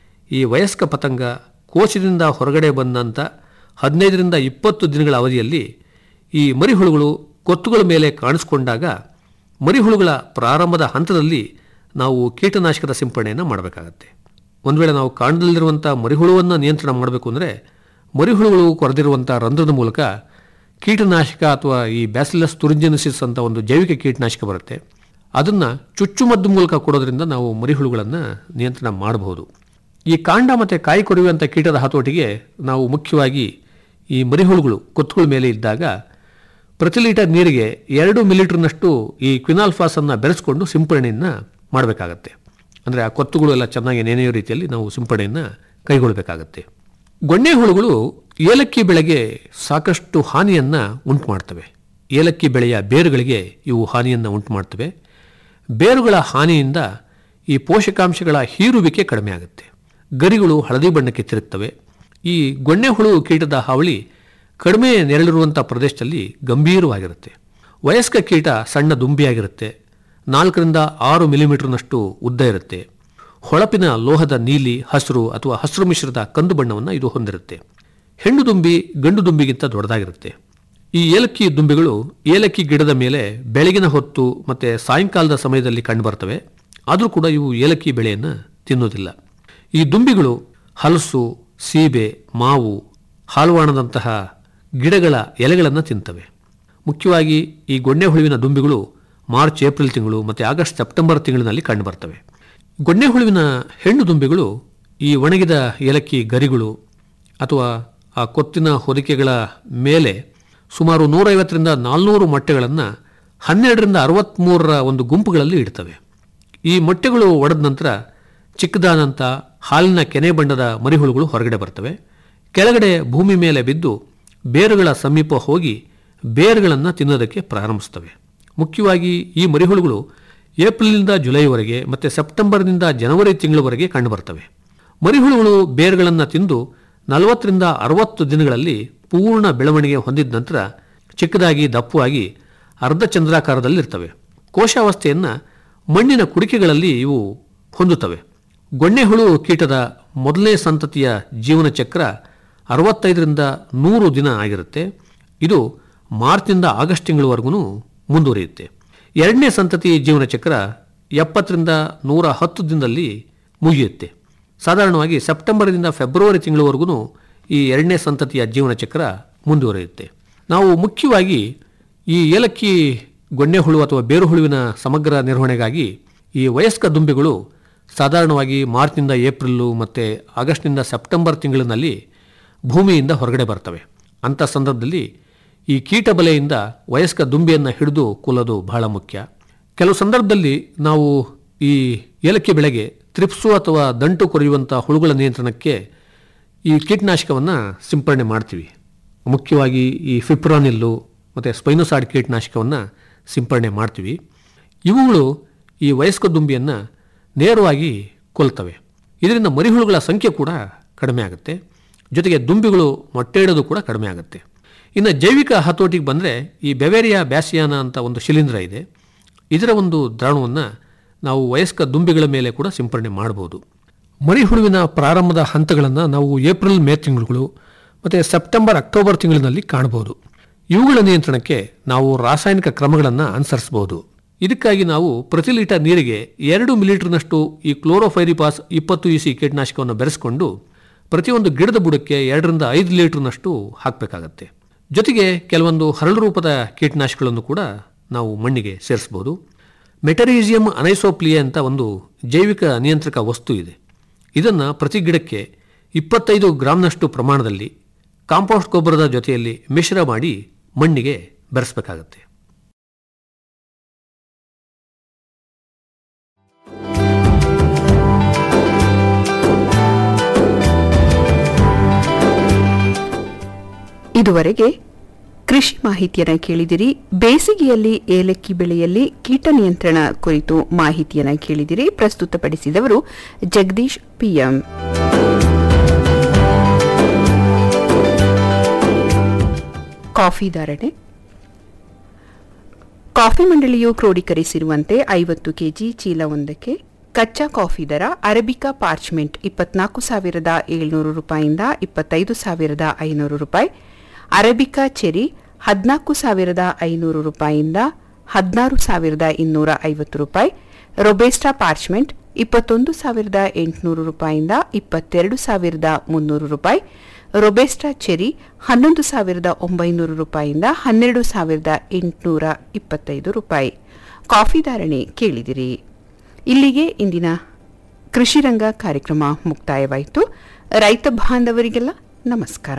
ಈ ವಯಸ್ಕ ಪತಂಗ ಕೋಶದಿಂದ ಹೊರಗಡೆ ಬಂದಂಥ ಹದಿನೈದರಿಂದ ಇಪ್ಪತ್ತು ದಿನಗಳ ಅವಧಿಯಲ್ಲಿ ಈ ಮರಿಹುಳುಗಳು ಕೊತ್ತುಗಳ ಮೇಲೆ ಕಾಣಿಸ್ಕೊಂಡಾಗ ಮರಿಹುಳುಗಳ ಪ್ರಾರಂಭದ ಹಂತದಲ್ಲಿ ನಾವು ಕೀಟನಾಶಕದ ಸಿಂಪರಣೆಯನ್ನು ಮಾಡಬೇಕಾಗತ್ತೆ ಒಂದು ವೇಳೆ ನಾವು ಕಾಂಡದಲ್ಲಿರುವಂಥ ಮರಿಹುಳುವನ್ನು ನಿಯಂತ್ರಣ ಮಾಡಬೇಕು ಅಂದರೆ ಮರಿಹುಳುಗಳು ಕೊರೆದಿರುವಂಥ ರಂಧ್ರದ ಮೂಲಕ ಕೀಟನಾಶಕ ಅಥವಾ ಈ ಬ್ಯಾಸಿಲಸ್ ತುರಿಂಜೆನಿಸಿಸ್ ಅಂತ ಒಂದು ಜೈವಿಕ ಕೀಟನಾಶಕ ಬರುತ್ತೆ ಅದನ್ನು ಚುಚ್ಚುಮದ್ದು ಮೂಲಕ ಕೊಡೋದ್ರಿಂದ ನಾವು ಮರಿಹುಳುಗಳನ್ನು ನಿಯಂತ್ರಣ ಮಾಡಬಹುದು ಈ ಕಾಂಡ ಮತ್ತು ಕಾಯಿ ಕೊರೆಯುವಂಥ ಕೀಟದ ಹತೋಟಿಗೆ ನಾವು ಮುಖ್ಯವಾಗಿ ಈ ಮರಿಹುಳುಗಳು ಕೊತ್ತುಗಳ ಮೇಲೆ ಇದ್ದಾಗ ಪ್ರತಿ ಲೀಟರ್ ನೀರಿಗೆ ಎರಡು ಮಿಲಿಟರ್ನಷ್ಟು ಈ ಕ್ವಿನಾಲ್ಫಾಸನ್ನು ಬೆರೆಸ್ಕೊಂಡು ಸಿಂಪರಣೆಯನ್ನು ಮಾಡಬೇಕಾಗತ್ತೆ ಅಂದರೆ ಆ ಕೊತ್ತುಗಳು ಎಲ್ಲ ಚೆನ್ನಾಗಿ ನೆನೆಯೋ ರೀತಿಯಲ್ಲಿ ನಾವು ಸಿಂಪರಣೆಯನ್ನು ಕೈಗೊಳ್ಳಬೇಕಾಗತ್ತೆ ಗೊಣ್ಣೆ ಹುಳುಗಳು ಏಲಕ್ಕಿ ಬೆಳೆಗೆ ಸಾಕಷ್ಟು ಹಾನಿಯನ್ನು ಉಂಟು ಮಾಡ್ತವೆ ಏಲಕ್ಕಿ ಬೆಳೆಯ ಬೇರುಗಳಿಗೆ ಇವು ಹಾನಿಯನ್ನು ಉಂಟು ಮಾಡ್ತವೆ ಬೇರುಗಳ ಹಾನಿಯಿಂದ ಈ ಪೋಷಕಾಂಶಗಳ ಹೀರುವಿಕೆ ಕಡಿಮೆ ಆಗುತ್ತೆ ಗರಿಗಳು ಹಳದಿ ಬಣ್ಣಕ್ಕೆ ತಿರುಗ್ತವೆ ಈ ಗೊಣ್ಣೆ ಹುಳು ಕೀಟದ ಹಾವಳಿ ಕಡಿಮೆ ನೆರಳಿರುವಂಥ ಪ್ರದೇಶದಲ್ಲಿ ಗಂಭೀರವಾಗಿರುತ್ತೆ ವಯಸ್ಕ ಕೀಟ ಸಣ್ಣ ದುಂಬಿಯಾಗಿರುತ್ತೆ ನಾಲ್ಕರಿಂದ ಆರು ಮಿಲಿಮೀಟರ್ನಷ್ಟು ಉದ್ದ ಇರುತ್ತೆ ಹೊಳಪಿನ ಲೋಹದ ನೀಲಿ ಹಸಿರು ಅಥವಾ ಹಸಿರು ಮಿಶ್ರದ ಕಂದು ಬಣ್ಣವನ್ನು ಇದು ಹೊಂದಿರುತ್ತೆ ಹೆಣ್ಣು ದುಂಬಿ ಗಂಡು ದುಂಬಿಗಿಂತ ದೊಡ್ಡದಾಗಿರುತ್ತೆ ಈ ಏಲಕ್ಕಿ ದುಂಬಿಗಳು ಏಲಕ್ಕಿ ಗಿಡದ ಮೇಲೆ ಬೆಳಗಿನ ಹೊತ್ತು ಮತ್ತು ಸಾಯಂಕಾಲದ ಸಮಯದಲ್ಲಿ ಕಂಡುಬರ್ತವೆ ಆದರೂ ಕೂಡ ಇವು ಏಲಕ್ಕಿ ಬೆಳೆಯನ್ನು ತಿನ್ನೋದಿಲ್ಲ ಈ ದುಂಬಿಗಳು ಹಲಸು ಸೀಬೆ ಮಾವು ಹಾಲ್ವಾಣದಂತಹ ಗಿಡಗಳ ಎಲೆಗಳನ್ನು ತಿಂತವೆ ಮುಖ್ಯವಾಗಿ ಈ ಗೊಣ್ಣೆ ಹುಳುವಿನ ದುಂಬಿಗಳು ಮಾರ್ಚ್ ಏಪ್ರಿಲ್ ತಿಂಗಳು ಮತ್ತು ಆಗಸ್ಟ್ ಸೆಪ್ಟೆಂಬರ್ ತಿಂಗಳಿನಲ್ಲಿ ಕಂಡುಬರ್ತವೆ ಗೊಣ್ಣೆ ಹುಳುವಿನ ಹೆಣ್ಣು ದುಂಬಿಗಳು ಈ ಒಣಗಿದ ಏಲಕ್ಕಿ ಗರಿಗಳು ಅಥವಾ ಆ ಕೊತ್ತಿನ ಹೊದಿಕೆಗಳ ಮೇಲೆ ಸುಮಾರು ನೂರೈವತ್ತರಿಂದ ನಾಲ್ನೂರು ಮೊಟ್ಟೆಗಳನ್ನು ಹನ್ನೆರಡರಿಂದ ಅರವತ್ತ್ಮೂರರ ಒಂದು ಗುಂಪುಗಳಲ್ಲಿ ಇಡ್ತವೆ ಈ ಮೊಟ್ಟೆಗಳು ಒಡೆದ ನಂತರ ಚಿಕ್ಕದಾದಂಥ ಹಾಲಿನ ಕೆನೆ ಬಣ್ಣದ ಮರಿಹುಳುಗಳು ಹೊರಗಡೆ ಬರ್ತವೆ ಕೆಳಗಡೆ ಭೂಮಿ ಮೇಲೆ ಬಿದ್ದು ಬೇರುಗಳ ಸಮೀಪ ಹೋಗಿ ಬೇರುಗಳನ್ನು ತಿನ್ನೋದಕ್ಕೆ ಪ್ರಾರಂಭಿಸ್ತವೆ ಮುಖ್ಯವಾಗಿ ಈ ಮರಿಹುಳುಗಳು ಏಪ್ರಿಲ್ನಿಂದ ಜುಲೈವರೆಗೆ ಮತ್ತು ಸೆಪ್ಟೆಂಬರ್ನಿಂದ ಜನವರಿ ತಿಂಗಳವರೆಗೆ ಕಂಡುಬರ್ತವೆ ಮರಿಹುಳುಗಳು ಬೇರುಗಳನ್ನು ತಿಂದು ನಲವತ್ತರಿಂದ ಅರವತ್ತು ದಿನಗಳಲ್ಲಿ ಪೂರ್ಣ ಬೆಳವಣಿಗೆ ಹೊಂದಿದ ನಂತರ ಚಿಕ್ಕದಾಗಿ ದಪ್ಪವಾಗಿ ಅರ್ಧ ಚಂದ್ರಾಕಾರದಲ್ಲಿರ್ತವೆ ಕೋಶಾವಸ್ಥೆಯನ್ನು ಮಣ್ಣಿನ ಕುಡಿಕೆಗಳಲ್ಲಿ ಇವು ಹೊಂದುತ್ತವೆ ಗೊಣ್ಣೆಹುಳು ಕೀಟದ ಮೊದಲನೇ ಸಂತತಿಯ ಜೀವನ ಚಕ್ರ ಅರವತ್ತೈದರಿಂದ ನೂರು ದಿನ ಆಗಿರುತ್ತೆ ಇದು ಮಾರ್ಚ್ನಿಂದ ಆಗಸ್ಟ್ ತಿಂಗಳವರೆಗೂ ಮುಂದುವರಿಯುತ್ತೆ ಎರಡನೇ ಸಂತತಿ ಜೀವನ ಚಕ್ರ ಎಪ್ಪತ್ತರಿಂದ ನೂರ ಹತ್ತು ದಿನದಲ್ಲಿ ಮುಗಿಯುತ್ತೆ ಸಾಧಾರಣವಾಗಿ ಸೆಪ್ಟೆಂಬರ್ನಿಂದ ಫೆಬ್ರವರಿ ತಿಂಗಳವರೆಗೂ ಈ ಎರಡನೇ ಸಂತತಿಯ ಜೀವನ ಚಕ್ರ ಮುಂದುವರಿಯುತ್ತೆ ನಾವು ಮುಖ್ಯವಾಗಿ ಈ ಏಲಕ್ಕಿ ಗೊಣ್ಣೆ ಹುಳು ಅಥವಾ ಬೇರು ಹುಳುವಿನ ಸಮಗ್ರ ನಿರ್ವಹಣೆಗಾಗಿ ಈ ವಯಸ್ಕ ದುಂಬಿಗಳು ಸಾಧಾರಣವಾಗಿ ಮಾರ್ಚ್ನಿಂದ ಏಪ್ರಿಲ್ಲು ಮತ್ತು ಆಗಸ್ಟ್ನಿಂದ ಸೆಪ್ಟೆಂಬರ್ ತಿಂಗಳಿನಲ್ಲಿ ಭೂಮಿಯಿಂದ ಹೊರಗಡೆ ಬರ್ತವೆ ಅಂಥ ಸಂದರ್ಭದಲ್ಲಿ ಈ ಕೀಟ ಬಲೆಯಿಂದ ವಯಸ್ಕ ದುಂಬಿಯನ್ನು ಹಿಡಿದು ಕೊಲ್ಲೋದು ಬಹಳ ಮುಖ್ಯ ಕೆಲವು ಸಂದರ್ಭದಲ್ಲಿ ನಾವು ಈ ಏಲಕ್ಕಿ ಬೆಳೆಗೆ ತ್ರಿಪ್ಸು ಅಥವಾ ದಂಟು ಕೊರೆಯುವಂಥ ಹುಳುಗಳ ನಿಯಂತ್ರಣಕ್ಕೆ ಈ ಕೀಟನಾಶಕವನ್ನು ಸಿಂಪರಣೆ ಮಾಡ್ತೀವಿ ಮುಖ್ಯವಾಗಿ ಈ ಫಿಪ್ರಾನಿಲ್ಲು ಮತ್ತು ಸ್ಪೈನೋಸಾಡ್ ಕೀಟನಾಶಕವನ್ನು ಸಿಂಪರಣೆ ಮಾಡ್ತೀವಿ ಇವುಗಳು ಈ ವಯಸ್ಕ ದುಂಬಿಯನ್ನು ನೇರವಾಗಿ ಕೊಲ್ತವೆ ಇದರಿಂದ ಮರಿಹುಳುಗಳ ಸಂಖ್ಯೆ ಕೂಡ ಕಡಿಮೆ ಆಗುತ್ತೆ ಜೊತೆಗೆ ದುಂಬಿಗಳು ಮೊಟ್ಟೆ ಇಡೋದು ಕೂಡ ಕಡಿಮೆ ಆಗುತ್ತೆ ಇನ್ನು ಜೈವಿಕ ಹತೋಟಿಗೆ ಬಂದರೆ ಈ ಬೆವೇರಿಯಾ ಬ್ಯಾಸಿಯಾನ ಅಂತ ಒಂದು ಶಿಲೀಂಧ್ರ ಇದೆ ಇದರ ಒಂದು ದ್ರಾವಣವನ್ನು ನಾವು ವಯಸ್ಕ ದುಂಬಿಗಳ ಮೇಲೆ ಕೂಡ ಸಿಂಪರಣೆ ಮಾಡಬಹುದು ಮರಿಹುಳುವಿನ ಪ್ರಾರಂಭದ ಹಂತಗಳನ್ನು ನಾವು ಏಪ್ರಿಲ್ ಮೇ ತಿಂಗಳುಗಳು ಮತ್ತು ಸೆಪ್ಟೆಂಬರ್ ಅಕ್ಟೋಬರ್ ತಿಂಗಳಿನಲ್ಲಿ ಕಾಣಬಹುದು ಇವುಗಳ ನಿಯಂತ್ರಣಕ್ಕೆ ನಾವು ರಾಸಾಯನಿಕ ಕ್ರಮಗಳನ್ನು ಅನುಸರಿಸಬಹುದು ಇದಕ್ಕಾಗಿ ನಾವು ಪ್ರತಿ ಲೀಟರ್ ನೀರಿಗೆ ಎರಡು ಮಿಲಿಲೀಟರ್ನಷ್ಟು ಈ ಕ್ಲೋರೋಫೈರಿಪಾಸ್ ಇಪ್ಪತ್ತು ಇ ಸಿ ಕೀಟನಾಶಕವನ್ನು ಬೆರೆಸಿಕೊಂಡು ಪ್ರತಿಯೊಂದು ಗಿಡದ ಬುಡಕ್ಕೆ ಎರಡರಿಂದ ಐದು ಲೀಟರ್ನಷ್ಟು ಹಾಕಬೇಕಾಗತ್ತೆ ಜೊತೆಗೆ ಕೆಲವೊಂದು ಹರಳು ರೂಪದ ಕೀಟನಾಶಕಗಳನ್ನು ಕೂಡ ನಾವು ಮಣ್ಣಿಗೆ ಸೇರಿಸಬಹುದು ಮೆಟರೀಸಿಯಂ ಅನೈಸೋಪ್ಲಿಯೆ ಅಂತ ಒಂದು ಜೈವಿಕ ನಿಯಂತ್ರಕ ವಸ್ತು ಇದೆ ಇದನ್ನು ಪ್ರತಿ ಗಿಡಕ್ಕೆ ಇಪ್ಪತ್ತೈದು ಗ್ರಾಮ್ನಷ್ಟು ಪ್ರಮಾಣದಲ್ಲಿ ಕಾಂಪೋಸ್ಟ್ ಗೊಬ್ಬರದ ಜೊತೆಯಲ್ಲಿ ಮಿಶ್ರ ಮಾಡಿ ಮಣ್ಣಿಗೆ ಬೆರೆಸಬೇಕಾಗತ್ತೆ ಇದುವರೆಗೆ ಕೃಷಿ ಮಾಹಿತಿಯನ್ನ ಕೇಳಿದಿರಿ ಬೇಸಿಗೆಯಲ್ಲಿ ಏಲಕ್ಕಿ ಬೆಳೆಯಲ್ಲಿ ಕೀಟ ನಿಯಂತ್ರಣ ಕುರಿತು ಮಾಹಿತಿಯನ್ನ ಕೇಳಿದಿರಿ ಪ್ರಸ್ತುತಪಡಿಸಿದವರು ಜಗದೀಶ್ ಪಿಎಂ ಕಾಫಿ ಧಾರಣೆ ಕಾಫಿ ಮಂಡಳಿಯು ಕ್ರೋಢೀಕರಿಸಿರುವಂತೆ ಐವತ್ತು ಕೆಜಿ ಚೀಲವೊಂದಕ್ಕೆ ಕಚ್ಚಾ ಕಾಫಿ ದರ ಅರಬಿಕಾ ಪಾರ್ಚ್ಮೆಂಟ್ ಇಪ್ಪತ್ನಾಲ್ಕು ಸಾವಿರದ ಏಳ್ನೂರು ರೂಪಾಯಿಯಿಂದ ಇಪ್ಪತ್ತೈದು ಸಾವಿರದ ಐನೂರು ರೂಪಾಯಿ ಅರಬಿಕಾ ಚೆರಿ ಹದಿನಾಲ್ಕು ಸಾವಿರದ ಐನೂರು ರೂಪಾಯಿಯಿಂದ ಹದಿನಾರು ಸಾವಿರದ ಇನ್ನೂರ ಐವತ್ತು ರೂಪಾಯಿ ರೊಬೆಸ್ಟಾ ಪಾರ್ಚ್ಮೆಂಟ್ ಇಪ್ಪತ್ತೊಂದು ಸಾವಿರದ ಎಂಟುನೂರು ರೂಪಾಯಿಯಿಂದ ಇಪ್ಪತ್ತೆರಡು ಸಾವಿರದ ಮುನ್ನೂರು ರೂಪಾಯಿ ರೊಬೆಸ್ಟಾ ಚೆರಿ ಹನ್ನೊಂದು ಸಾವಿರದ ಒಂಬೈನೂರು ರೂಪಾಯಿಯಿಂದ ಹನ್ನೆರಡು ಸಾವಿರದ ಎಂಟುನೂರ ಇಪ್ಪತ್ತೈದು ರೂಪಾಯಿ ಕಾಫಿ ಧಾರಣೆ ಕೇಳಿದಿರಿ ಇಲ್ಲಿಗೆ ಇಂದಿನ ಕೃಷಿರಂಗ ಕಾರ್ಯಕ್ರಮ ಮುಕ್ತಾಯವಾಯಿತು ರೈತ ಬಾಂಧವರಿಗೆಲ್ಲ ನಮಸ್ಕಾರ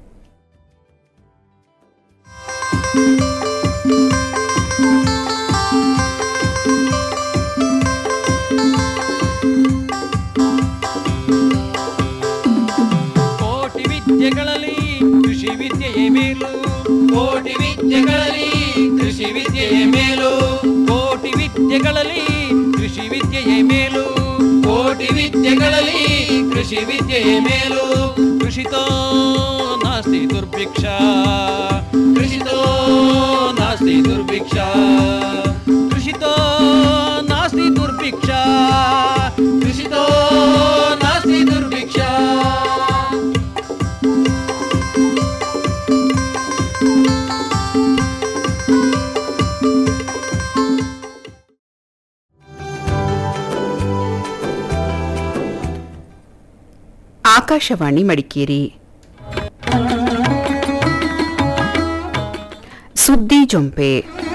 ಕೋಟಿ ವಿದ್ಯೆಗಳಲ್ಲಿ ಕೃಷಿ ವಿದ್ಯೆಯೇ ಮೇಲು ಕೋಟಿ ವಿದ್ಯೆಗಳಲ್ಲಿ ಕೃಷಿ ವಿದ್ಯೆಯೇ ಮೇಲು ಕೋಟಿ ವಿದ್ಯೆಗಳಲ್ಲಿ ಕೃಷಿ ವಿದ್ಯೆಯೇ ಮೇಲು ಕೋಟಿ ವಿದ್ಯೆಗಳಲ್ಲಿ ಕೃಷಿ ವಿದ್ಯೆಯೇ ಮೇಲು ಕೃಷಿತೋ ನಾಸ್ತಿ ದುರ್ಭಿಕ್ಷ ಕೃಷಿತೋ ನಾಸ್ತಿ ದುರ್ಭಿಕ್ಷ ಕೃಷಿತೋ ನಾಸ್ತಿ ದುರ್ಭಿಕ್ಷ ಕೃಷಿತೋ ನಾಸ್ತಿ ದುರ್ಭಿಕ್ಷ ಆಕಾಶವಾಣಿ ಮಡಿಕೇರಿ ಸುದ್ದಿ ಜೊಂಪೆ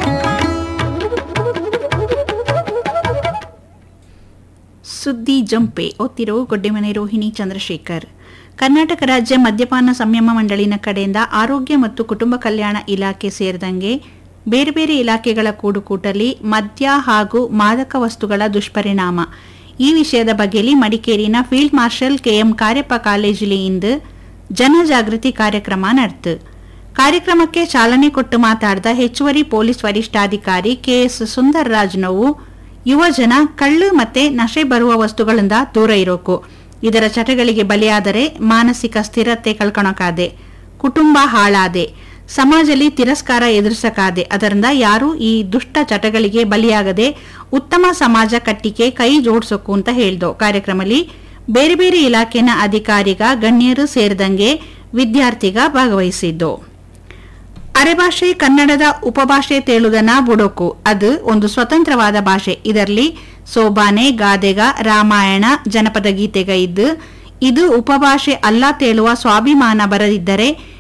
ಸುದ್ದಿ ಜಂಪೆ ಓದ್ತಿರೋ ಗೊಡ್ಡೆಮನೆ ರೋಹಿಣಿ ಚಂದ್ರಶೇಖರ್ ಕರ್ನಾಟಕ ರಾಜ್ಯ ಮದ್ಯಪಾನ ಸಂಯಮ ಮಂಡಳಿನ ಕಡೆಯಿಂದ ಆರೋಗ್ಯ ಮತ್ತು ಕುಟುಂಬ ಕಲ್ಯಾಣ ಇಲಾಖೆ ಸೇರಿದಂಗೆ ಬೇರೆ ಬೇರೆ ಇಲಾಖೆಗಳ ಕೂಡುಕೂಟಲ್ಲಿ ಮದ್ಯ ಹಾಗೂ ಮಾದಕ ವಸ್ತುಗಳ ದುಷ್ಪರಿಣಾಮ ಈ ವಿಷಯದ ಬಗ್ಗೆಲಿ ಮಡಿಕೇರಿನ ಫೀಲ್ಡ್ ಮಾರ್ಷಲ್ ಕೆಎಂ ಕಾರ್ಯಪ್ಪ ಕಾಲೇಜಿಲಿ ಇಂದು ಜನಜಾಗೃತಿ ಕಾರ್ಯಕ್ರಮ ನಡೆತು ಕಾರ್ಯಕ್ರಮಕ್ಕೆ ಚಾಲನೆ ಕೊಟ್ಟು ಮಾತಾಡಿದ ಹೆಚ್ಚುವರಿ ಪೊಲೀಸ್ ವರಿಷ್ಠಾಧಿಕಾರಿ ಕೆಎಸ್ ಸುಂದರ್ ರಾಜ್ನವು ಯುವ ಜನ ಕಳ್ಳು ಮತ್ತೆ ನಶೆ ಬರುವ ವಸ್ತುಗಳಿಂದ ದೂರ ಇರೋಕು ಇದರ ಚಟಗಳಿಗೆ ಬಲಿಯಾದರೆ ಮಾನಸಿಕ ಸ್ಥಿರತೆ ಕಳ್ಕೊಳಕಾದೆ ಕುಟುಂಬ ಹಾಳಾದೆ ಸಮಾಜದಲ್ಲಿ ತಿರಸ್ಕಾರ ಎದುರಿಸಕಾದೆ ಅದರಿಂದ ಯಾರು ಈ ದುಷ್ಟ ಚಟಗಳಿಗೆ ಬಲಿಯಾಗದೆ ಉತ್ತಮ ಸಮಾಜ ಕಟ್ಟಿಗೆ ಕೈ ಜೋಡಿಸೋಕು ಅಂತ ಹೇಳ್ದು ಕಾರ್ಯಕ್ರಮದಲ್ಲಿ ಬೇರೆ ಬೇರೆ ಇಲಾಖೆನ ಅಧಿಕಾರಿಗ ಗಣ್ಯರು ಸೇರಿದಂಗೆ ವಿದ್ಯಾರ್ಥಿಗ ಭಾಗವಹಿಸಿದ್ದು ಅರೆಭಾಷೆ ಕನ್ನಡದ ಉಪಭಾಷೆ ತೇಳುದನ ಬುಡೋಕು ಅದು ಒಂದು ಸ್ವತಂತ್ರವಾದ ಭಾಷೆ ಇದರಲ್ಲಿ ಸೋಬಾನೆ ಗಾದೆಗ ರಾಮಾಯಣ ಜನಪದ ಗೀತೆಗ ಇದ್ದು ಇದು ಉಪಭಾಷೆ ಅಲ್ಲ ತೇಳುವ ಸ್ವಾಭಿಮಾನ ಬರದಿದ್ದರೆ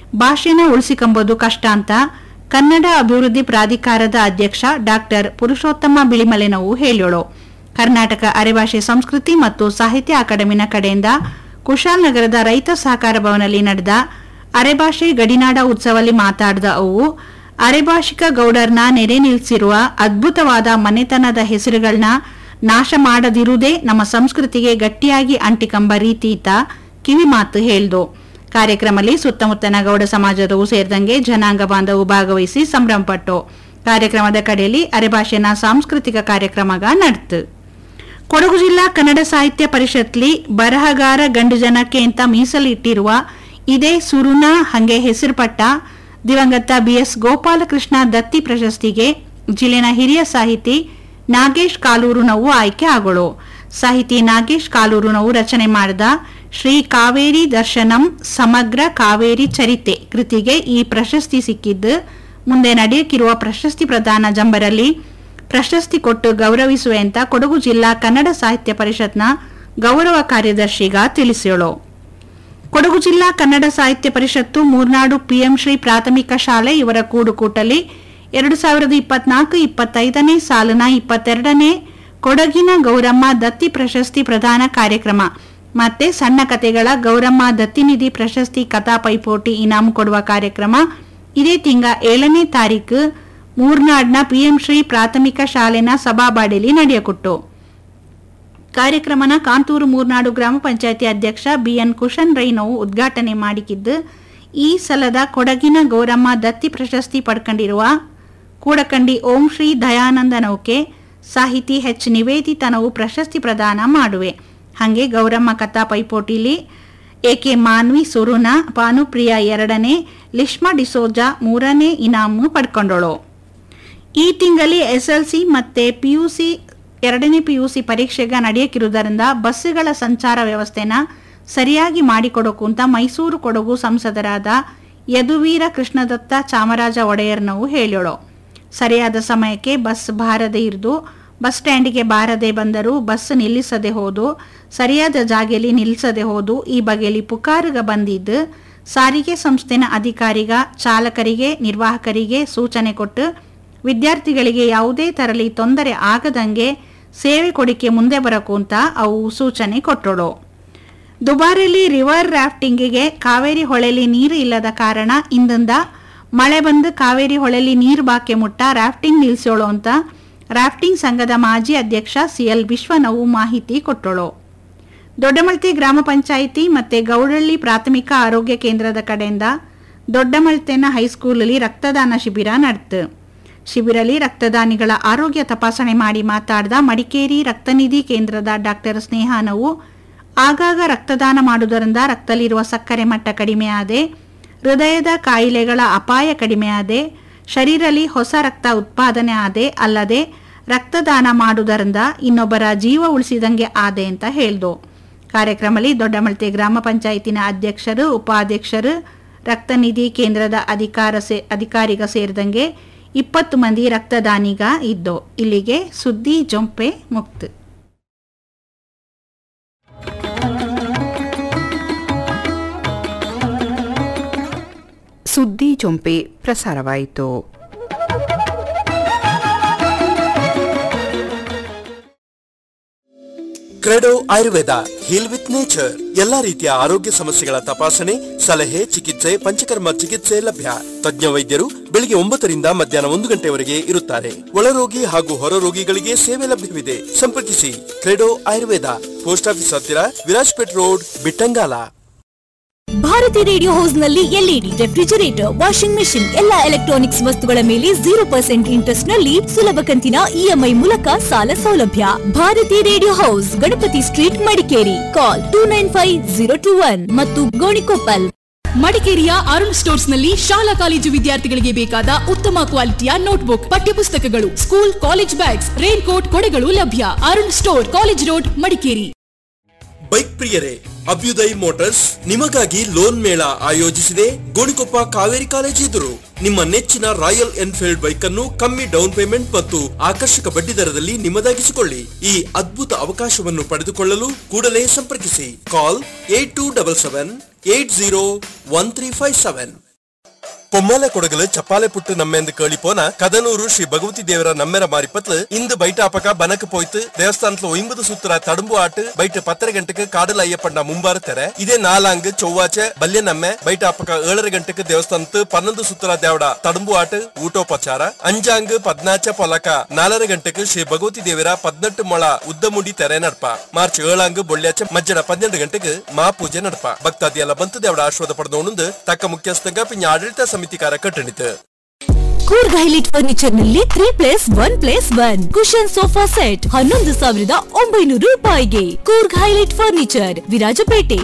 ಭಾಷೆನ ಉಳಿಸಿಕೊಂಬೋದು ಕಷ್ಟ ಅಂತ ಕನ್ನಡ ಅಭಿವೃದ್ಧಿ ಪ್ರಾಧಿಕಾರದ ಅಧ್ಯಕ್ಷ ಡಾಕ್ಟರ್ ಪುರುಷೋತ್ತಮ ಬಿಳಿಮಲೆನವು ಹೇಳೋಳು ಕರ್ನಾಟಕ ಅರೆಭಾಷೆ ಸಂಸ್ಕೃತಿ ಮತ್ತು ಸಾಹಿತ್ಯ ಅಕಾಡೆಮಿನ ಕಡೆಯಿಂದ ಕುಶಾಲನಗರದ ರೈತ ಸಹಕಾರ ಭವನಲ್ಲಿ ನಡೆದ ಅರೆಭಾಷೆ ಗಡಿನಾಡ ಉತ್ಸವದಲ್ಲಿ ಮಾತಾಡಿದ ಅವು ಅರೆಭಾಷಿಕ ಗೌಡರ್ನ ನೆರೆ ನಿಲ್ಲಿಸಿರುವ ಅದ್ಭುತವಾದ ಮನೆತನದ ಹೆಸರುಗಳನ್ನ ನಾಶ ಮಾಡದಿರುವುದೇ ನಮ್ಮ ಸಂಸ್ಕೃತಿಗೆ ಗಟ್ಟಿಯಾಗಿ ಅಂಟಿಕೊಂಬ ರೀತಿ ಇತ್ತ ಕಿವಿ ಮಾತು ಹೇಳ್ದು ಕಾರ್ಯಕ್ರಮದಲ್ಲಿ ಸುತ್ತಮುತ್ತನ ಗೌಡ ಸಮಾಜದವು ಸೇರಿದಂಗೆ ಜನಾಂಗ ಬಾಂಧವು ಭಾಗವಹಿಸಿ ಸಂಭ್ರಮಪಟ್ಟು ಕಾರ್ಯಕ್ರಮದ ಕಡೆಯಲ್ಲಿ ಅರೆಭಾಷೆನ ಸಾಂಸ್ಕೃತಿಕ ಕಾರ್ಯಕ್ರಮಗ ನಡೆತು ಕೊಡಗು ಜಿಲ್ಲಾ ಕನ್ನಡ ಸಾಹಿತ್ಯ ಪರಿಷತ್ಲಿ ಬರಹಗಾರ ಗಂಡು ಜನಕ್ಕೆ ಅಂತ ಮೀಸಲಿಟ್ಟಿರುವ ಇದೇ ಸುರುನ ಹಂಗೆ ಹೆಸರುಪಟ್ಟ ದಿವಂಗತ ಬಿಎಸ್ ಗೋಪಾಲಕೃಷ್ಣ ದತ್ತಿ ಪ್ರಶಸ್ತಿಗೆ ಜಿಲ್ಲೆನ ಹಿರಿಯ ಸಾಹಿತಿ ನಾಗೇಶ್ ಕಾಲೂರುನವು ಆಯ್ಕೆ ಆಗೋಳು ಸಾಹಿತಿ ನಾಗೇಶ್ ಕಾಲೂರುನವು ರಚನೆ ಮಾಡಿದ ಶ್ರೀ ಕಾವೇರಿ ದರ್ಶನಂ ಸಮಗ್ರ ಕಾವೇರಿ ಚರಿತೆ ಕೃತಿಗೆ ಈ ಪ್ರಶಸ್ತಿ ಸಿಕ್ಕಿದ್ದು ಮುಂದೆ ನಡೆಯಕ್ಕಿರುವ ಪ್ರಶಸ್ತಿ ಪ್ರದಾನ ಜಂಬರಲ್ಲಿ ಪ್ರಶಸ್ತಿ ಕೊಟ್ಟು ಗೌರವಿಸುವೆ ಅಂತ ಕೊಡಗು ಜಿಲ್ಲಾ ಕನ್ನಡ ಸಾಹಿತ್ಯ ಪರಿಷತ್ನ ಗೌರವ ಕಾರ್ಯದರ್ಶಿಗ ತಿಳಿಸ್ಯೋಳು ಕೊಡಗು ಜಿಲ್ಲಾ ಕನ್ನಡ ಸಾಹಿತ್ಯ ಪರಿಷತ್ತು ಮೂರ್ನಾಡು ಪಿಎಂ ಶ್ರೀ ಪ್ರಾಥಮಿಕ ಶಾಲೆ ಇವರ ಕೂಡುಕೂಟಲಿ ಎರಡು ಸಾವಿರದ ಇಪ್ಪತ್ನಾಲ್ಕು ಇಪ್ಪತ್ತೈದನೇ ಸಾಲಿನ ಇಪ್ಪತ್ತೆರಡನೇ ಕೊಡಗಿನ ಗೌರಮ್ಮ ದತ್ತಿ ಪ್ರಶಸ್ತಿ ಪ್ರದಾನ ಕಾರ್ಯಕ್ರಮ ಮತ್ತೆ ಸಣ್ಣ ಕಥೆಗಳ ಗೌರಮ್ಮ ದತ್ತಿನಿಧಿ ಪ್ರಶಸ್ತಿ ಕಥಾ ಪೈಪೋಟಿ ಇನಾಮು ಕೊಡುವ ಕಾರ್ಯಕ್ರಮ ಇದೇ ತಿಂಗ ಏಳನೇ ತಾರೀಕು ಮೂರ್ನಾಡ್ನ ಪಿಎಂ ಶ್ರೀ ಪ್ರಾಥಮಿಕ ಶಾಲೆನ ಸಭಾಬಾಡಿಲಿ ನಡೆಯಕೊಟ್ಟು ಕಾರ್ಯಕ್ರಮನ ಕಾಂತೂರು ಮೂರ್ನಾಡು ಗ್ರಾಮ ಪಂಚಾಯತಿ ಅಧ್ಯಕ್ಷ ಬಿಎನ್ ಕುಶನ್ ರೈನವು ಉದ್ಘಾಟನೆ ಮಾಡಿಕಿದ್ದು ಈ ಸಲದ ಕೊಡಗಿನ ಗೌರಮ್ಮ ದತ್ತಿ ಪ್ರಶಸ್ತಿ ಪಡ್ಕೊಂಡಿರುವ ಕೂಡಕಂಡಿ ಓಂ ಶ್ರೀ ದಯಾನಂದ ನೌಕೆ ಸಾಹಿತಿ ಎಚ್ ನಿವೇದಿತನವು ಪ್ರಶಸ್ತಿ ಪ್ರದಾನ ಮಾಡುವೆ ಹಾಗೆ ಗೌರಮ್ಮ ಕಥಾ ಪೈಪೋಟಿಲಿ ಎಕೆ ಮಾನ್ವಿ ಸುರುನ ಭಾನುಪ್ರಿಯ ಎರಡನೇ ಲಿಶ್ಮಾ ಡಿಸೋಜಾ ಮೂರನೇ ಇನಾಮು ಪಡ್ಕೊಂಡಳು ಈ ತಿಂಗಳಲ್ಲಿ ಎಸ್ಎಲ್ಸಿ ಮತ್ತೆ ಪಿಯುಸಿ ಎರಡನೇ ಪಿಯುಸಿ ಪರೀಕ್ಷೆಗೆ ನಡೆಯಕ್ಕಿರುವುದರಿಂದ ಬಸ್ಸುಗಳ ಸಂಚಾರ ವ್ಯವಸ್ಥೆನ ಸರಿಯಾಗಿ ಮಾಡಿಕೊಡೋಕು ಅಂತ ಮೈಸೂರು ಕೊಡಗು ಸಂಸದರಾದ ಯದುವೀರ ಕೃಷ್ಣದತ್ತ ಚಾಮರಾಜ ಒಡೆಯರ್ನವು ಹೇಳೋಳು ಸರಿಯಾದ ಸಮಯಕ್ಕೆ ಬಸ್ ಬಾರದೆ ಇರಿದು ಬಸ್ ಸ್ಟ್ಯಾಂಡಿಗೆ ಬಾರದೆ ಬಂದರೂ ಬಸ್ ನಿಲ್ಲಿಸದೆ ಹೋದು ಸರಿಯಾದ ಜಾಗೆಯಲ್ಲಿ ನಿಲ್ಲಿಸದೆ ಹೋದು ಈ ಬಗೆಯಲ್ಲಿ ಪುಕಾರುಗ ಬಂದಿದ್ದು ಸಾರಿಗೆ ಸಂಸ್ಥೆನ ಅಧಿಕಾರಿಗ ಚಾಲಕರಿಗೆ ನಿರ್ವಾಹಕರಿಗೆ ಸೂಚನೆ ಕೊಟ್ಟು ವಿದ್ಯಾರ್ಥಿಗಳಿಗೆ ಯಾವುದೇ ತರಲಿ ತೊಂದರೆ ಆಗದಂಗೆ ಸೇವೆ ಕೊಡಿಕೆ ಮುಂದೆ ಬರಕು ಅಂತ ಅವು ಸೂಚನೆ ಕೊಟ್ಟಳು ದುಬಾರಿಲಿ ರಿವರ್ ರಾಫ್ಟಿಂಗಿಗೆ ಕಾವೇರಿ ಹೊಳೆಲಿ ನೀರು ಇಲ್ಲದ ಕಾರಣ ಇಂದಿಂದ ಮಳೆ ಬಂದು ಕಾವೇರಿ ಹೊಳೆಲಿ ನೀರು ಬಾಕೆ ಮುಟ್ಟ ರಾಫ್ಟಿಂಗ್ ನಿಲ್ಸೋಳು ಅಂತ ರಾಫ್ಟಿಂಗ್ ಸಂಘದ ಮಾಜಿ ಅಧ್ಯಕ್ಷ ಸಿಎಲ್ ವಿಶ್ವನವು ಮಾಹಿತಿ ಕೊಟ್ಟಳು ದೊಡ್ಡಮಳ್ತಿ ಗ್ರಾಮ ಪಂಚಾಯಿತಿ ಮತ್ತೆ ಗೌಡಳ್ಳಿ ಪ್ರಾಥಮಿಕ ಆರೋಗ್ಯ ಕೇಂದ್ರದ ಕಡೆಯಿಂದ ದೊಡ್ಡಮಳ್ತೆನ ಹೈಸ್ಕೂಲಲ್ಲಿ ರಕ್ತದಾನ ಶಿಬಿರ ನಡೆತು ಶಿಬಿರಲ್ಲಿ ರಕ್ತದಾನಿಗಳ ಆರೋಗ್ಯ ತಪಾಸಣೆ ಮಾಡಿ ಮಾತಾಡಿದ ಮಡಿಕೇರಿ ರಕ್ತನಿಧಿ ಕೇಂದ್ರದ ಡಾಕ್ಟರ್ ಸ್ನೇಹಾನವು ಆಗಾಗ ರಕ್ತದಾನ ಮಾಡುವುದರಿಂದ ರಕ್ತದಲ್ಲಿರುವ ಸಕ್ಕರೆ ಮಟ್ಟ ಕಡಿಮೆಯಾದೆ ಹೃದಯದ ಕಾಯಿಲೆಗಳ ಅಪಾಯ ಕಡಿಮೆಯಾದೆ ಶರೀರಲ್ಲಿ ಹೊಸ ರಕ್ತ ಉತ್ಪಾದನೆ ಆದೆ ಅಲ್ಲದೆ ರಕ್ತದಾನ ಮಾಡುವುದರಿಂದ ಇನ್ನೊಬ್ಬರ ಜೀವ ಉಳಿಸಿದಂಗೆ ಆದೆ ಅಂತ ಹೇಳ್ದು ಕಾರ್ಯಕ್ರಮದಲ್ಲಿ ದೊಡ್ಡಮಳ್ತೆ ಗ್ರಾಮ ಪಂಚಾಯತಿನ ಅಧ್ಯಕ್ಷರು ಉಪಾಧ್ಯಕ್ಷರು ರಕ್ತನಿಧಿ ಕೇಂದ್ರದ ಅಧಿಕಾರ ಸೇ ಅಧಿಕಾರಿಗ ಸೇರಿದಂಗೆ ಇಪ್ಪತ್ತು ಮಂದಿ ರಕ್ತದಾನಿಗ ಇದ್ದು ಇಲ್ಲಿಗೆ ಸುದ್ದಿ ಜೊಂಪೆ ಮುಕ್ತು ಸುದ್ದಿ ಜೊಂಪೆ ಪ್ರಸಾರವಾಯಿತು Credo Ayurveda heal with nature ಎಲ್ಲಾ ರೀತಿಯ ಆರೋಗ್ಯ ಸಮಸ್ಯೆಗಳ ತಪಾಸಣೆ ಸಲಹೆ ಚಿಕಿತ್ಸೆ ಪಂಚಕರ್ಮ ಚಿಕಿತ್ಸೆ ಲಭ್ಯ ತಜ್ಞ ವೈದ್ಯರು ಬೆಳಿಗ್ಗೆ ಒಂಬತ್ತರಿಂದ ಮಧ್ಯಾಹ್ನ ಒಂದು ಗಂಟೆವರೆಗೆ ಇರುತ್ತಾರೆ ಒಳರೋಗಿ ಹಾಗೂ ಹೊರ ರೋಗಿಗಳಿಗೆ ಸೇವೆ ಲಭ್ಯವಿದೆ ಸಂಪರ್ಕಿಸಿ ಕ್ರೆಡೋ ಆಯುರ್ವೇದ ಪೋಸ್ಟ್ ಆಫೀಸ್ ಹತ್ತಿರ Virajpet road Bittangala Bharati radio house ನಲ್ಲಿ ಎಲ್ಇಡಿ ರೆಫ್ರಿಜರೇಟರ್ ವಾಷಿಂಗ್ ಮೆಷಿನ್ ಎಲ್ಲಾ ಎಲೆಕ್ಟ್ರಾನಿಕ್ಸ್ ವಸ್ತುಗಳ ಮೇಲೆ ಜೀರೋ ಪರ್ಸೆಂಟ್ ಇಂಟ್ರೆಸ್ಟ್ ನಲ್ಲಿ ಸುಲಭ ಕಂತಿನ ಇಎಂಐ ಮೂಲಕ ಸಾಲ ಸೌಲಭ್ಯ Bharati radio house Ganapati street Madikeri call two nine five zero two one ಮತ್ತು ಗೋಣಿಕೊಪ್ಪಲ್ ಮಡಿಕೇರಿಯ ಅರುಣ್ ಸ್ಟೋರ್ಸ್ ನಲ್ಲಿ ಶಾಲಾ ಕಾಲೇಜು ವಿದ್ಯಾರ್ಥಿಗಳಿಗೆ ಬೇಕಾದ ಉತ್ತಮ ಕ್ವಾಲಿಟಿಯ ನೋಟ್ಬುಕ್ ಪಠ್ಯಪುಸ್ತಕಗಳು school college bags rain coat ಕೊಡೆಗಳು ಲಭ್ಯ Arun store college road Madikeri bike ಪ್ರಿಯರೇ ಅಭ್ಯುದಯ್ ಮೋಟಾರ್ಸ್ ನಿಮಗಾಗಿ ಲೋನ್ ಮೇಳ ಆಯೋಜಿಸಿದೆ ಗೋಣಿಕೊಪ್ಪ ಕಾವೇರಿ ಕಾಲೇಜು ಎದುರು ನಿಮ್ಮ ನೆಚ್ಚಿನ ರಾಯಲ್ ಎನ್ಫೀಲ್ಡ್ ಬೈಕ್ ಅನ್ನು ಕಮ್ಮಿ ಡೌನ್ ಪೇಮೆಂಟ್ ಮತ್ತು ಆಕರ್ಷಕ ಬಡ್ಡಿ ದರದಲ್ಲಿ ನಿಮ್ಮದಾಗಿಸಿಕೊಳ್ಳಿ ಈ ಅದ್ಭುತ ಅವಕಾಶವನ್ನು ಪಡೆದುಕೊಳ್ಳಲು ಕೂಡಲೇ ಸಂಪರ್ಕಿಸಿ call eight two double seven eight zero one three five seven பொம்மால கொடகுல சப்பாலை புட்டு நம்மெந்து கேಳಿ போன கதனூரு ஸ்ரீ பகவதி தேவர நம்மெர மாரிப்பತ್ಲು ಇಂದು ಬೈಟ ಅಪಕ ಬನಕ್ ಪೋಯ್ತು ದೇವಸ್ಥಾನದ ಒಂಬತ್ತು ಸುತ್ತರ ತಡಂಬು ಆಟ ಬೈಟ ಪತ್ತರ ಗಂಟೆಗೆ ಕಾಡಲ ಅಯ್ಯಪ್ಪಣ್ಣ ಮುಂಬಾರ ತೆರೆ ಇದೇ ನಾಲಾಂಗ್ ಚೊವ್ವಾಚೆ ಬಲ್ಯ ನಮ್ಮೆ ಬೈಟ ಅಪಕ ಏಳರ ಗಂಟೆಗೆ ದೇವಸ್ಥಾನದ ಪನ್ನೊಂದು ಸುತ್ತರ ದೇವಡ ತಡಂಬು ಆಟ ಊಟೋಪಚಾರ ಅಂಜಾಂಗ್ ಪದ್ನಾಚ ಪೊಲಕ ನಾಲರ ಗಂಟೆಗೆ ಶ್ರೀ ಭಗವತಿ ದೇವರ ಪದ್ನೆಂಟು ಮೊಳ ಉದ್ದಮುಡಿ ತೆರೆ ನಡ್ಪ ಮಾರ್ಚ್ ಏಳಾಂಗ್ ಬೊಳ್ಳ್ಯಾಚೆ ಮಜ್ಜನ ಪನ್ನೆರಡು ಗಂಟೆಗೆ ಮಾ ಪೂಜೆ ನಡ್ಪ ಭಕ್ತಾದಿ ಎಲ್ಲ ಬಂತು ದೇವಡ ಆಶ್ವಾದ ಪಡೆದವನು ತಕ್ಕ ಮುಖ್ಯಸ್ಥಂಗ ಪಿಂಜ ಆಡಳಿತ ಸಮಿತಿಕಾರ ಕಟ್ಟಣಿತು ಕೂರ್ಗ್ ಹೈಲೈಟ್ ಫರ್ನಿಚರ್ ನಲ್ಲಿ three place one place one cushion sofa set ಹನ್ನೊಂದು ಸಾವಿರದ ಒಂಬೈನೂರು ರೂಪಾಯಿಗೆ ಕೂರ್ಗ್ ಹೈಲೈಟ್ ಫರ್ನಿಚರ್ ವಿರಾಜಪೇಟೆ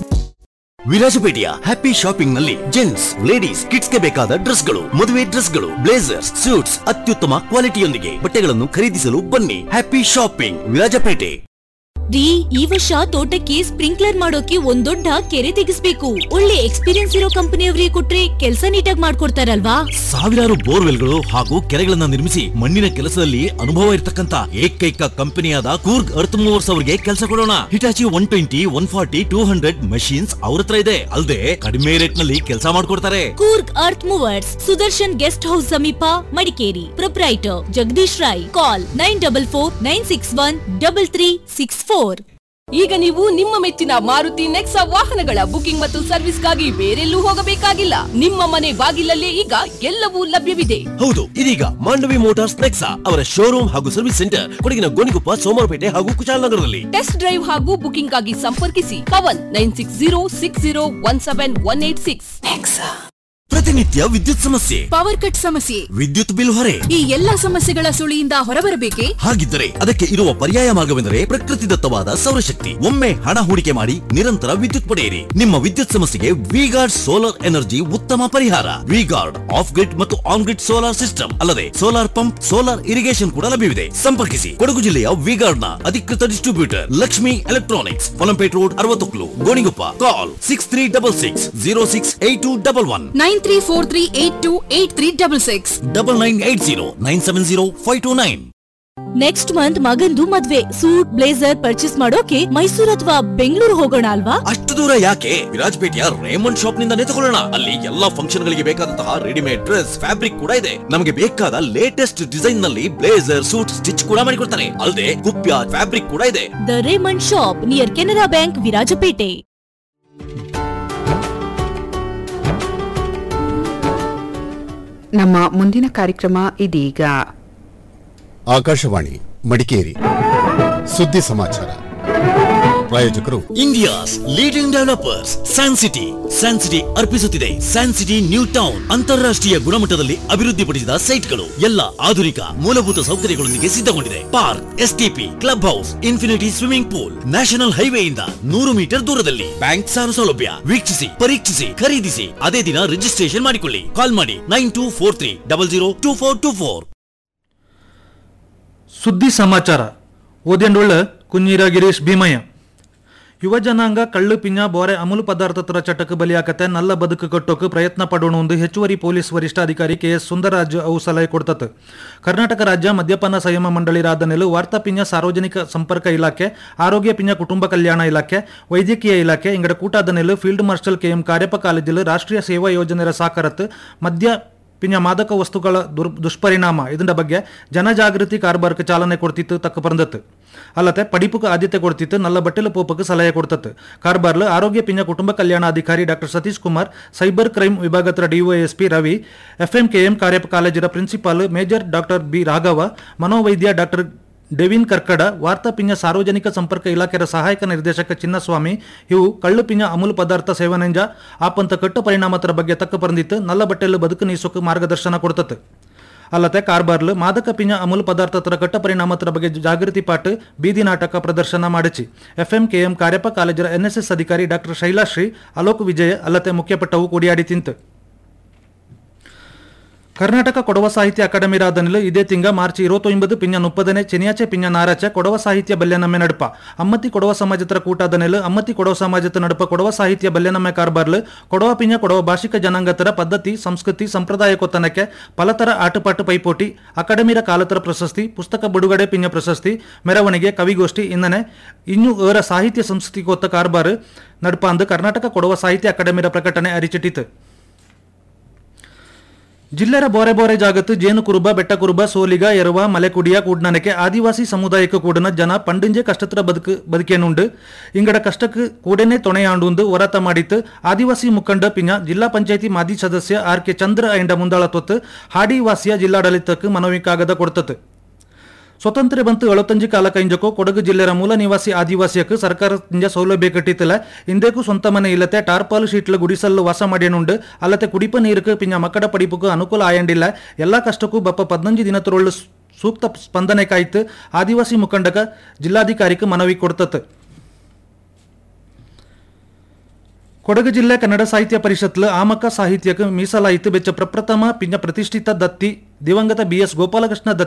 ವಿರಾಜಪೇಟೆಯ ಹ್ಯಾಪಿ ಶಾಪಿಂಗ್ ನಲ್ಲಿ ಜೆಂಟ್ಸ್ ಲೇಡೀಸ್ ಕಿಡ್ಸ್ ಗೆ ಬೇಕಾದ ಡ್ರೆಸ್ ಗಳು ಮದುವೆ ಡ್ರೆಸ್ ಗಳು ಬ್ಲೇಸರ್ಸ್ ಸೂಟ್ಸ್ ಅತ್ಯುತ್ತಮ ಕ್ವಾಲಿಟಿಯೊಂದಿಗೆ ಬಟ್ಟೆಗಳನ್ನು ಖರೀದಿಸಲು ಬನ್ನಿ ಹ್ಯಾಪಿ ಶಾಪಿಂಗ್ ವಿರಾಜಪೇಟೆ ರೀ ಈ ವರ್ಷ ತೋಟಕ್ಕೆ ಸ್ಪ್ರಿಂಕ್ಲರ್ ಮಾಡೋಕೆ ಒಂದ್ ದೊಡ್ಡ ಕೆರೆ ತೆಗಿಸ್ಬೇಕು ಒಳ್ಳೆ ಎಕ್ಸ್ಪೀರಿಯನ್ಸ್ ಇರೋ ಕಂಪನಿಯವರಿಗೆ ಕೊಟ್ರೆ ಕೆಲಸ ನೀಟಾಗಿ ಮಾಡ್ಕೊಡ್ತಾರಲ್ವಾ ಸಾವಿರಾರು ಬೋರ್ವೆಲ್ಗಳು ಹಾಗೂ ಕೆರೆಗಳನ್ನ ನಿರ್ಮಿಸಿ ಮಣ್ಣಿನ ಕೆಲಸದಲ್ಲಿ ಅನುಭವ ಇರತಕ್ಕಂತ ಏಕೈಕ ಕಂಪನಿಯಾದ ಕೂರ್ಗ್ ಅರ್ತ್ ಮೂವರ್ಸ್ ಅವರಿಗೆ ಕೆಲಸ ಕೊಡೋಣ Hitachi one twenty one forty two hundred machines ಅವ್ರ ಹತ್ರ ಇದೆ ಅಲ್ಲದೆ ಕಡಿಮೆ ರೇಟ್ ನಲ್ಲಿ ಕೆಲಸ ಮಾಡ್ಕೊಡ್ತಾರೆ Coorg earth movers Sudarshan guest house ಸಮೀಪ Madikeri proprietor Jagadish Rai call nine double four nine six one double three six four ಈಗ ನೀವು ನಿಮ್ಮ ಮೆಚ್ಚಿನ ಮಾರುತಿ ನೆಕ್ಸಾ ವಾಹನಗಳ ಬುಕಿಂಗ್ ಮತ್ತು ಸರ್ವಿಸ್ಗಾಗಿ ಬೇರೆಲ್ಲೂ ಹೋಗಬೇಕಾಗಿಲ್ಲ ನಿಮ್ಮ ಮನೆ ಬಾಗಿಲಲ್ಲೇ ಈಗ ಎಲ್ಲವೂ ಲಭ್ಯವಿದೆ ಹೌದು ಇದೀಗ ಮಾಂಡವಿ ಮೋಟಾರ್ಸ್ ನೆಕ್ಸಾ ಅವರ ಶೋರೂಮ್ ಹಾಗೂ ಸರ್ವಿಸ್ ಸೆಂಟರ್ ಕೊಡಗಿನ ಗೋಣಿಕೊಪ್ಪ ಸೋಮವಾರಪೇಟೆ ಹಾಗೂ ಕುಶಾಲನಗರದಲ್ಲಿ ಟೆಸ್ಟ್ ಡ್ರೈವ್ ಹಾಗೂ ಬುಕಿಂಗ್ ಆಗಿ ಸಂಪರ್ಕಿಸಿ Pavan nine six zero six zero one seven one eight six ಪ್ರತಿನಿತ್ಯ ವಿದ್ಯುತ್ ಸಮಸ್ಯೆ ಪವರ್ ಕಟ್ ಸಮಸ್ಯೆ ವಿದ್ಯುತ್ ಬಿಲ್ ಹೊರೆ ಈ ಎಲ್ಲಾ ಸಮಸ್ಯೆಗಳ ಸುಳಿಯಿಂದ ಹೊರಬರಬೇಕೆ ಹಾಗಿದ್ದರೆ ಅದಕ್ಕೆ ಇರುವ ಪರ್ಯಾಯ ಮಾರ್ಗವೆಂದರೆ ಪ್ರಕೃತಿ ದತ್ತವಾದ ಸೌರಶಕ್ತಿ ಒಮ್ಮೆ ಹಣ ಹೂಡಿಕೆ ಮಾಡಿ ನಿರಂತರ ವಿದ್ಯುತ್ ಪಡೆಯಿರಿ ನಿಮ್ಮ ವಿದ್ಯುತ್ ಸಮಸ್ಯೆಗೆ ವಿಗಾರ್ಡ್ ಸೋಲಾರ್ ಎನರ್ಜಿ ಉತ್ತಮ ಪರಿಹಾರ ವಿಗಾರ್ಡ್ ಆಫ್ ಗ್ರಿಡ್ ಮತ್ತು ಆನ್ ಗ್ರಿಡ್ ಸೋಲಾರ್ ಸಿಸ್ಟಮ್ ಅಲ್ಲದೆ ಸೋಲಾರ್ ಪಂಪ್ ಸೋಲಾರ್ ಇರಿಗೇಷನ್ ಕೂಡ ಲಭ್ಯವಿದೆ ಸಂಪರ್ಕಿಸಿ ಕೊಡಗು ಜಿಲ್ಲೆಯ ವಿಗಾರ್ಡ್ ನ ಅಧಿಕೃತ distributor Lakshmi electronics Holampet road ಅರವತ್ತೊಕ್ಲು Gonikoppa call six three double six zero six eight two double one nine three four three eight two eight three double six double nine eight zero nine seven zero five two nine next month ಮಗಂದು ಮದ್ವೆ suit blazer purchase ಮಾಡೋಕೆ ಮೈಸೂರು ಅಥವಾ ಬೆಂಗಳೂರು ಹೋಗೋಣ ಅಲ್ವಾ ಅಷ್ಟು ದೂರ ಯಾಕೆ ವಿರಾಜಪೇಟೆಯ Raymond shop ನಿಂದಾನೇ ತಗೊಳ್ಳೋಣ ಅಲ್ಲಿ ಎಲ್ಲಾ ಫಂಕ್ಷನ್ ಗಳಿಗೆ ಬೇಕಾದಂತಹ ರೆಡಿಮೇಡ್ ಡ್ರೆಸ್ ಫ್ಯಾಬ್ರಿಕ್ ಕೂಡ ಇದೆ ನಮಗೆ ಬೇಕಾದ ಲೇಟೆಸ್ಟ್ ಡಿಸೈನ್ ನಲ್ಲಿ ಬ್ಲೇಸರ್ ಸೂಟ್ ಸ್ಟಿಚ್ ಕೂಡ ಮಾಡಿಕೊಡ್ತಾರೆ ಅಲ್ಲದೆ ಕುಪ್ಯ ಫ್ಯಾಬ್ರಿಕ್ ಕೂಡ ಇದೆ the Raymond shop near Canara bank Virajpet ನಮ್ಮ ಮುಂದಿನ ಕಾರ್ಯಕ್ರಮ ಇದೀಗ ಆಕಾಶವಾಣಿ ಮಡಿಕೇರಿ ಸುದ್ದಿ ಸಮಾಚಾರ ಪ್ರಾಯೋಜಕರು India's leading developers San City San City ಅರ್ಪಿಸುತ್ತಿದೆ ಸ್ಯಾನ್ ಸಿಟಿ ನ್ಯೂ ಟೌನ್ ಅಂತಾರಾಷ್ಟ್ರೀಯ ಗುಣಮಟ್ಟದಲ್ಲಿ ಅಭಿವೃದ್ಧಿಪಡಿಸಿದ ಸೈಟ್ಗಳು ಎಲ್ಲ ಆಧುನಿಕ ಮೂಲಭೂತ ಸೌಕರ್ಯಗಳೊಂದಿಗೆ ಸಿದ್ಧಗೊಂಡಿದೆ park STP club house infinity swimming pool national ಹೈವೇಯಿಂದ ನೂರು ಮೀಟರ್ ದೂರದಲ್ಲಿ ಬ್ಯಾಂಕ್ ಸಾಲ ಸೌಲಭ್ಯ ವೀಕ್ಷಿಸಿ ಪರೀಕ್ಷಿಸಿ ಖರೀದಿಸಿ ಅದೇ ದಿನ ರಿಜಿಸ್ಟ್ರೇಷನ್ ಮಾಡಿಕೊಳ್ಳಿ ಕಾಲ್ ಮಾಡಿ nine two four three double zero two four two four ಸುದ್ದಿ ಸಮಾಚಾರ ಓದ್ಯಂಡೊಳ್ಳ ಕುഞ്ഞീರ ಗಿರೀಶ್ ಭೀಮಯ್ಯ ಯುವ ಜನಾಂಗ ಕಳ್ಳು ಪಿಂಜ ಬೋರೆ ಅಮೂಲು ಪದಾರ್ಥತರ ಚಟಕ್ಕೆ ಬಲಿಯಾಕತೆ ನಲ್ಲ ಬದುಕು ಕಟ್ಟೋಕೆ ಪ್ರಯತ್ನ ಪಡೋಣ ಎಂದು ಹೆಚ್ಚುವರಿ ಪೊಲೀಸ್ ವರಿಷ್ಠಾಧಿಕಾರಿ ಕೆ ಎಸ್ ಸುಂದರರಾಜ್ ಅವು ಸಲಹೆ ಕೊಡ್ತತೆ ಕರ್ನಾಟಕ ರಾಜ್ಯ ಮದ್ಯಪಾನ ಸಂಯಮ ಮಂಡಳಿ ರಾಧನೆಲು ವಾರ್ತಾ ಪಿಂಜ ಸಾರ್ವಜನಿಕ ಸಂಪರ್ಕ ಇಲಾಖೆ ಆರೋಗ್ಯ ಪಿಂಜ ಕುಟುಂಬ ಕಲ್ಯಾಣ ಇಲಾಖೆ ವೈದ್ಯಕೀಯ ಇಲಾಖೆ ಇಂಗಡ ಕೂಟಾದನೆಲು field marshal K M Kariappa ಕಾಲೇಜಿಲು ರಾಷ್ಟ್ರೀಯ ಸೇವಾ ಯೋಜನೆಯ ಸಾಕಾರತ್ ಮದ್ಯ ಪಿಂಜ ಮಾದಕ ವಸ್ತುಗಳ ದುರ್ ದುಷ್ಪರಿಣಾಮ ಇದರ ಬಗ್ಗೆ ಜನಜಾಗೃತಿ ಕಾರ್ಬಾರ್ಕ್ಕೆ ಚಾಲನೆ ಕೊಡ್ತಿತ್ತು ತಕ್ಕ ಪರಂದತ್ತು ಅಲ್ಲದೆ ಪಡಿಪುக்கு ಆದ್ಯತೆ ಕೊಡ್ತಿತ್ತು ನಲ್ಲ ಬಟ್ಟೆಲು ಪೋಪಕ್ಕೆ ಸಲಹೆ ಕೊಡ್ತತ್ತು ಕಾರ್ಬಾರ್ಲು ಆರೋಗ್ಯ ಪಿಂಜ ಕುಟುಂಬ ಕಲ್ಯಾಣಾಧಿಕಾರಿ doctor Satish Kumar cyber crime ವಿಭಾಗದ ಡಿವೈಎಸ್ಪಿ ರವಿ ಎಫ್ಎಂಕೆಎಂ ಕಾರ್ಯಪ ಕಾಲೇಜಿನ principal major doctor B Raghava ಮನೋವೈದ್ಯ ಡಾಕ್ಟರ್ ಡೆವಿನ್ ಕರ್ಕಡ ವಾರ್ತಾ ಪಿಂಜ ಸಾರ್ವಜನಿಕ ಸಂಪರ್ಕ ಇಲಾಖೆಯ ಸಹಾಯಕ ನಿರ್ದೇಶಕ ಚಿನ್ನಸ್ವಾಮಿ ಇವು ಕಳ್ಳು ಪಿಂಜ ಅಮೂಲ್ ಪದಾರ್ಥ ಸೇವನೆಂಜ ಆಪಂತ ಕಟ್ಟು ಪರಿಣಾಮತರ ಬಗ್ಗೆ ತಕ್ಕ ಪರಂದಿತ್ತು ನಲ್ಲ ಬಟ್ಟೆಲು ಬದುಕು ನೀಸೋಕೆ ಮಾರ್ಗದರ್ಶನ ಕೊಡ್ತತೆ ಅಲ್ಲದೆ ಕಾರ್ಬಾರ್ಲು ಮಾದಕ ಪಿಂಜ ಅಮೂಲ್ ಪದಾರ್ಥತರ ಕಟ್ಟ ಪರಿಣಾಮತರ ಬಗ್ಗೆ ಜಾಗೃತಿ ಪಾಠ ಬೀದಿ ನಾಟಕ ಪ್ರದರ್ಶನ ಮಾಡಿಸಿ ಎಫ್ಎಂ ಕೆಎಂ ಕಾರ್ಯಪ ಕಾಲೇಜರ ಎನ್ಎಸ್ಎಸ್ ಅಧಿಕಾರಿ ಡಾಕ್ಟರ್ ಶೈಲಾಶ್ರೀ ಅಲೋಕ್ ವಿಜಯ ಅಲ್ಲದೆ ಮುಖ್ಯಪಟ್ಟವು ಕೂಡಿಯಾಡಿ ತಿಂತು ಕರ್ನಾಟಕ ಕೊಡವ ಸಾಹಿತ್ಯ ಅಕಾಡೆಮಿ ರಾಧನೆಲು ಇದೇ ತಿಂಗ ಮಾರ್ಚ್ ಇರುವತ್ತೊಂಬತ್ತು ಪಿಂಜ ಮುಪ್ಪದನೇ ಚೆನಿಯಾಚೆ ಪಿಂಜ ನಾರಾಚೆ ಕೊಡವ ಸಾಹಿತ್ಯ ಬಲ್ಯನಮ್ಮೆ ನಡಪ ಅಮ್ಮತಿ ಕೊಡವ ಸಮಾಜತರ ಕೂಟಾದನೆಲು ಅಮ್ಮತಿ ಕೊಡವ ಸಮಾಜದ ನಡಪ ಕೊಡವ ಸಾಹಿತ್ಯ ಬಲ್ಯನಮ್ಮೆ ಕಾರ್ಬಾರ್ಲು ಕೊಡವ ಪಿಂಜ ಕೊಡವ ಭಾಷಿಕ ಜನಾಂಗತರ ಪದ್ಧತಿ ಸಂಸ್ಕೃತಿ ಸಂಪ್ರದಾಯ ಕೊತ್ತನಕ್ಕೆ ಪಲತರ ಆಟಪಾಟು ಪೈಪೋಟಿ ಅಕಾಡೆಮಿರ ಕಾಲತರ ಪ್ರಶಸ್ತಿ ಪುಸ್ತಕ ಬಿಡುಗಡೆ ಪಿಂಜ ಪ್ರಶಸ್ತಿ ಮೆರವಣಿಗೆ ಕವಿಗೋಷ್ಠಿ ಇನ್ನನೆ ಇನ್ನೂ ಏರ ಸಾಹಿತ್ಯ ಸಂಸ್ಕೃತಿ ಕೊತ್ತ ಕಾರ್ಬಾರ್ ನಡಪ ಅಂದು ಕರ್ನಾಟಕ ಕೊಡವ ಸಾಹಿತ್ಯ ಅಕಾಡೆಮಿರ ಪ್ರಕಟಣೆ ಅರಿಚಿಟ್ಟಿತು ಜಿಲ್ಲೆರ ಬೋರೆ ಬೋರೆ ಜಾಗತ್ತು ಜೇನು ಕುರುಬ ಬೆಟ್ಟ ಕುರುಬ ಸೋಲಿಗ ಎರವ ಮಲೆಕುಡಿಯ ಕೂಡ್ನನಕ್ಕೆ ಆದಿವಾಸಿ ಸಮುದಾಯಕ್ಕೆ ಕೂಡನ ಜನ ಪಂಡಿಂಜೆ ಕಷ್ಟತ್ರ ಬದುಕು ಬದುಕೇನುಂಡು ಇಂಗಡ ಕಷ್ಟಕ್ಕೆ ಕೂಡನೆ ತೊಣೆಯಾಂಡು ಹೊರತ ಮಾಡಿತ್ತು ಆದಿವಾಸಿ ಮುಖಂಡ ಪಿಂಜ ಜಿಲ್ಲಾ ಪಂಚಾಯತಿ ಮಾಜಿ ಸದಸ್ಯ ಆರ್ ಕೆ ಚಂದ್ರ ಐಂಡ ಮುಂದಾಳ ತೊತ್ತು ಹಾಡಿವಾಸಿಯ ಜಿಲ್ಲಾಡಳಿತಕ್ಕೆ ಮನವಿ ಕಾಗದ ಕೊಡ್ತತ್ತು ಸ್ವತಂತ್ರ ಬಂತು ಎಳತಂಜಿ ಕಾಲ ಕೈಂಜಕ್ಕೋ ಕೊಡಗು ಜಿಲ್ಲೆರ ಮೂಲ ನಿವಾಸಿ ಆದಿವಾಸಿಯಕ್ಕೆ ಸರ್ಕಾರದಿಂದ ಸೌಲಭ್ಯ ಕಟ್ಟಿತ್ತಿಲ್ಲ ಇಂದೇಕು ಸ್ವಂತ ಮನೆ ಇಲ್ಲತೆ ಟಾರ್ಪಾಲು ಶೀಟ್ಲ ಗುಡಿಸಲು ವಾಸ ಮಾಡಿಯನುಂಡು ಅಲ್ಲತೆ ಕುಡಿಪ ನೀರುக்கு ಪಿಂಜ ಮಕ್ಕಳ ಪಡಿಪುಕು ಅನುಕೂಲ ಆಯಂಡಿಲ್ಲ ಎಲ್ಲಾ ಕಷ್ಟಕ್ಕೂ ಬಪ್ಪ ಪದ್ನಂಜಿ ದಿನತರೊಳ್ಳು ಸೂಕ್ತ ಸ್ಪಂದನೆ ಕಾಯ್ತು ಆದಿವಾಸಿ ಮುಖಂಡಕ ಜಿಲ್ಲಾಧಿಕಾರಿക്ക് ಮನವಿ ಕೊಡ್ತತ್ತು ಕೊಡಗು ಜಿಲ್ಲೆ ಕನ್ನಡ ಸಾಹಿತ್ಯ ಪರಿಷತ್ಲು ಆಮಕ ಸಾಹಿತ್ಯಕ್ಕೆ ಮೀಸಲಾಯಿತು ಬೆಚ್ಚ ಪ್ರಪ್ರಥಮ ಪಿಂಜ ಪ್ರತಿಷ್ಠಿತ ದತ್ತಿ ದಿವಂಗತ ಬಿ ಎಸ್ ಗೋಪಾಲಕೃಷ್ಣ ದತ್ತಿ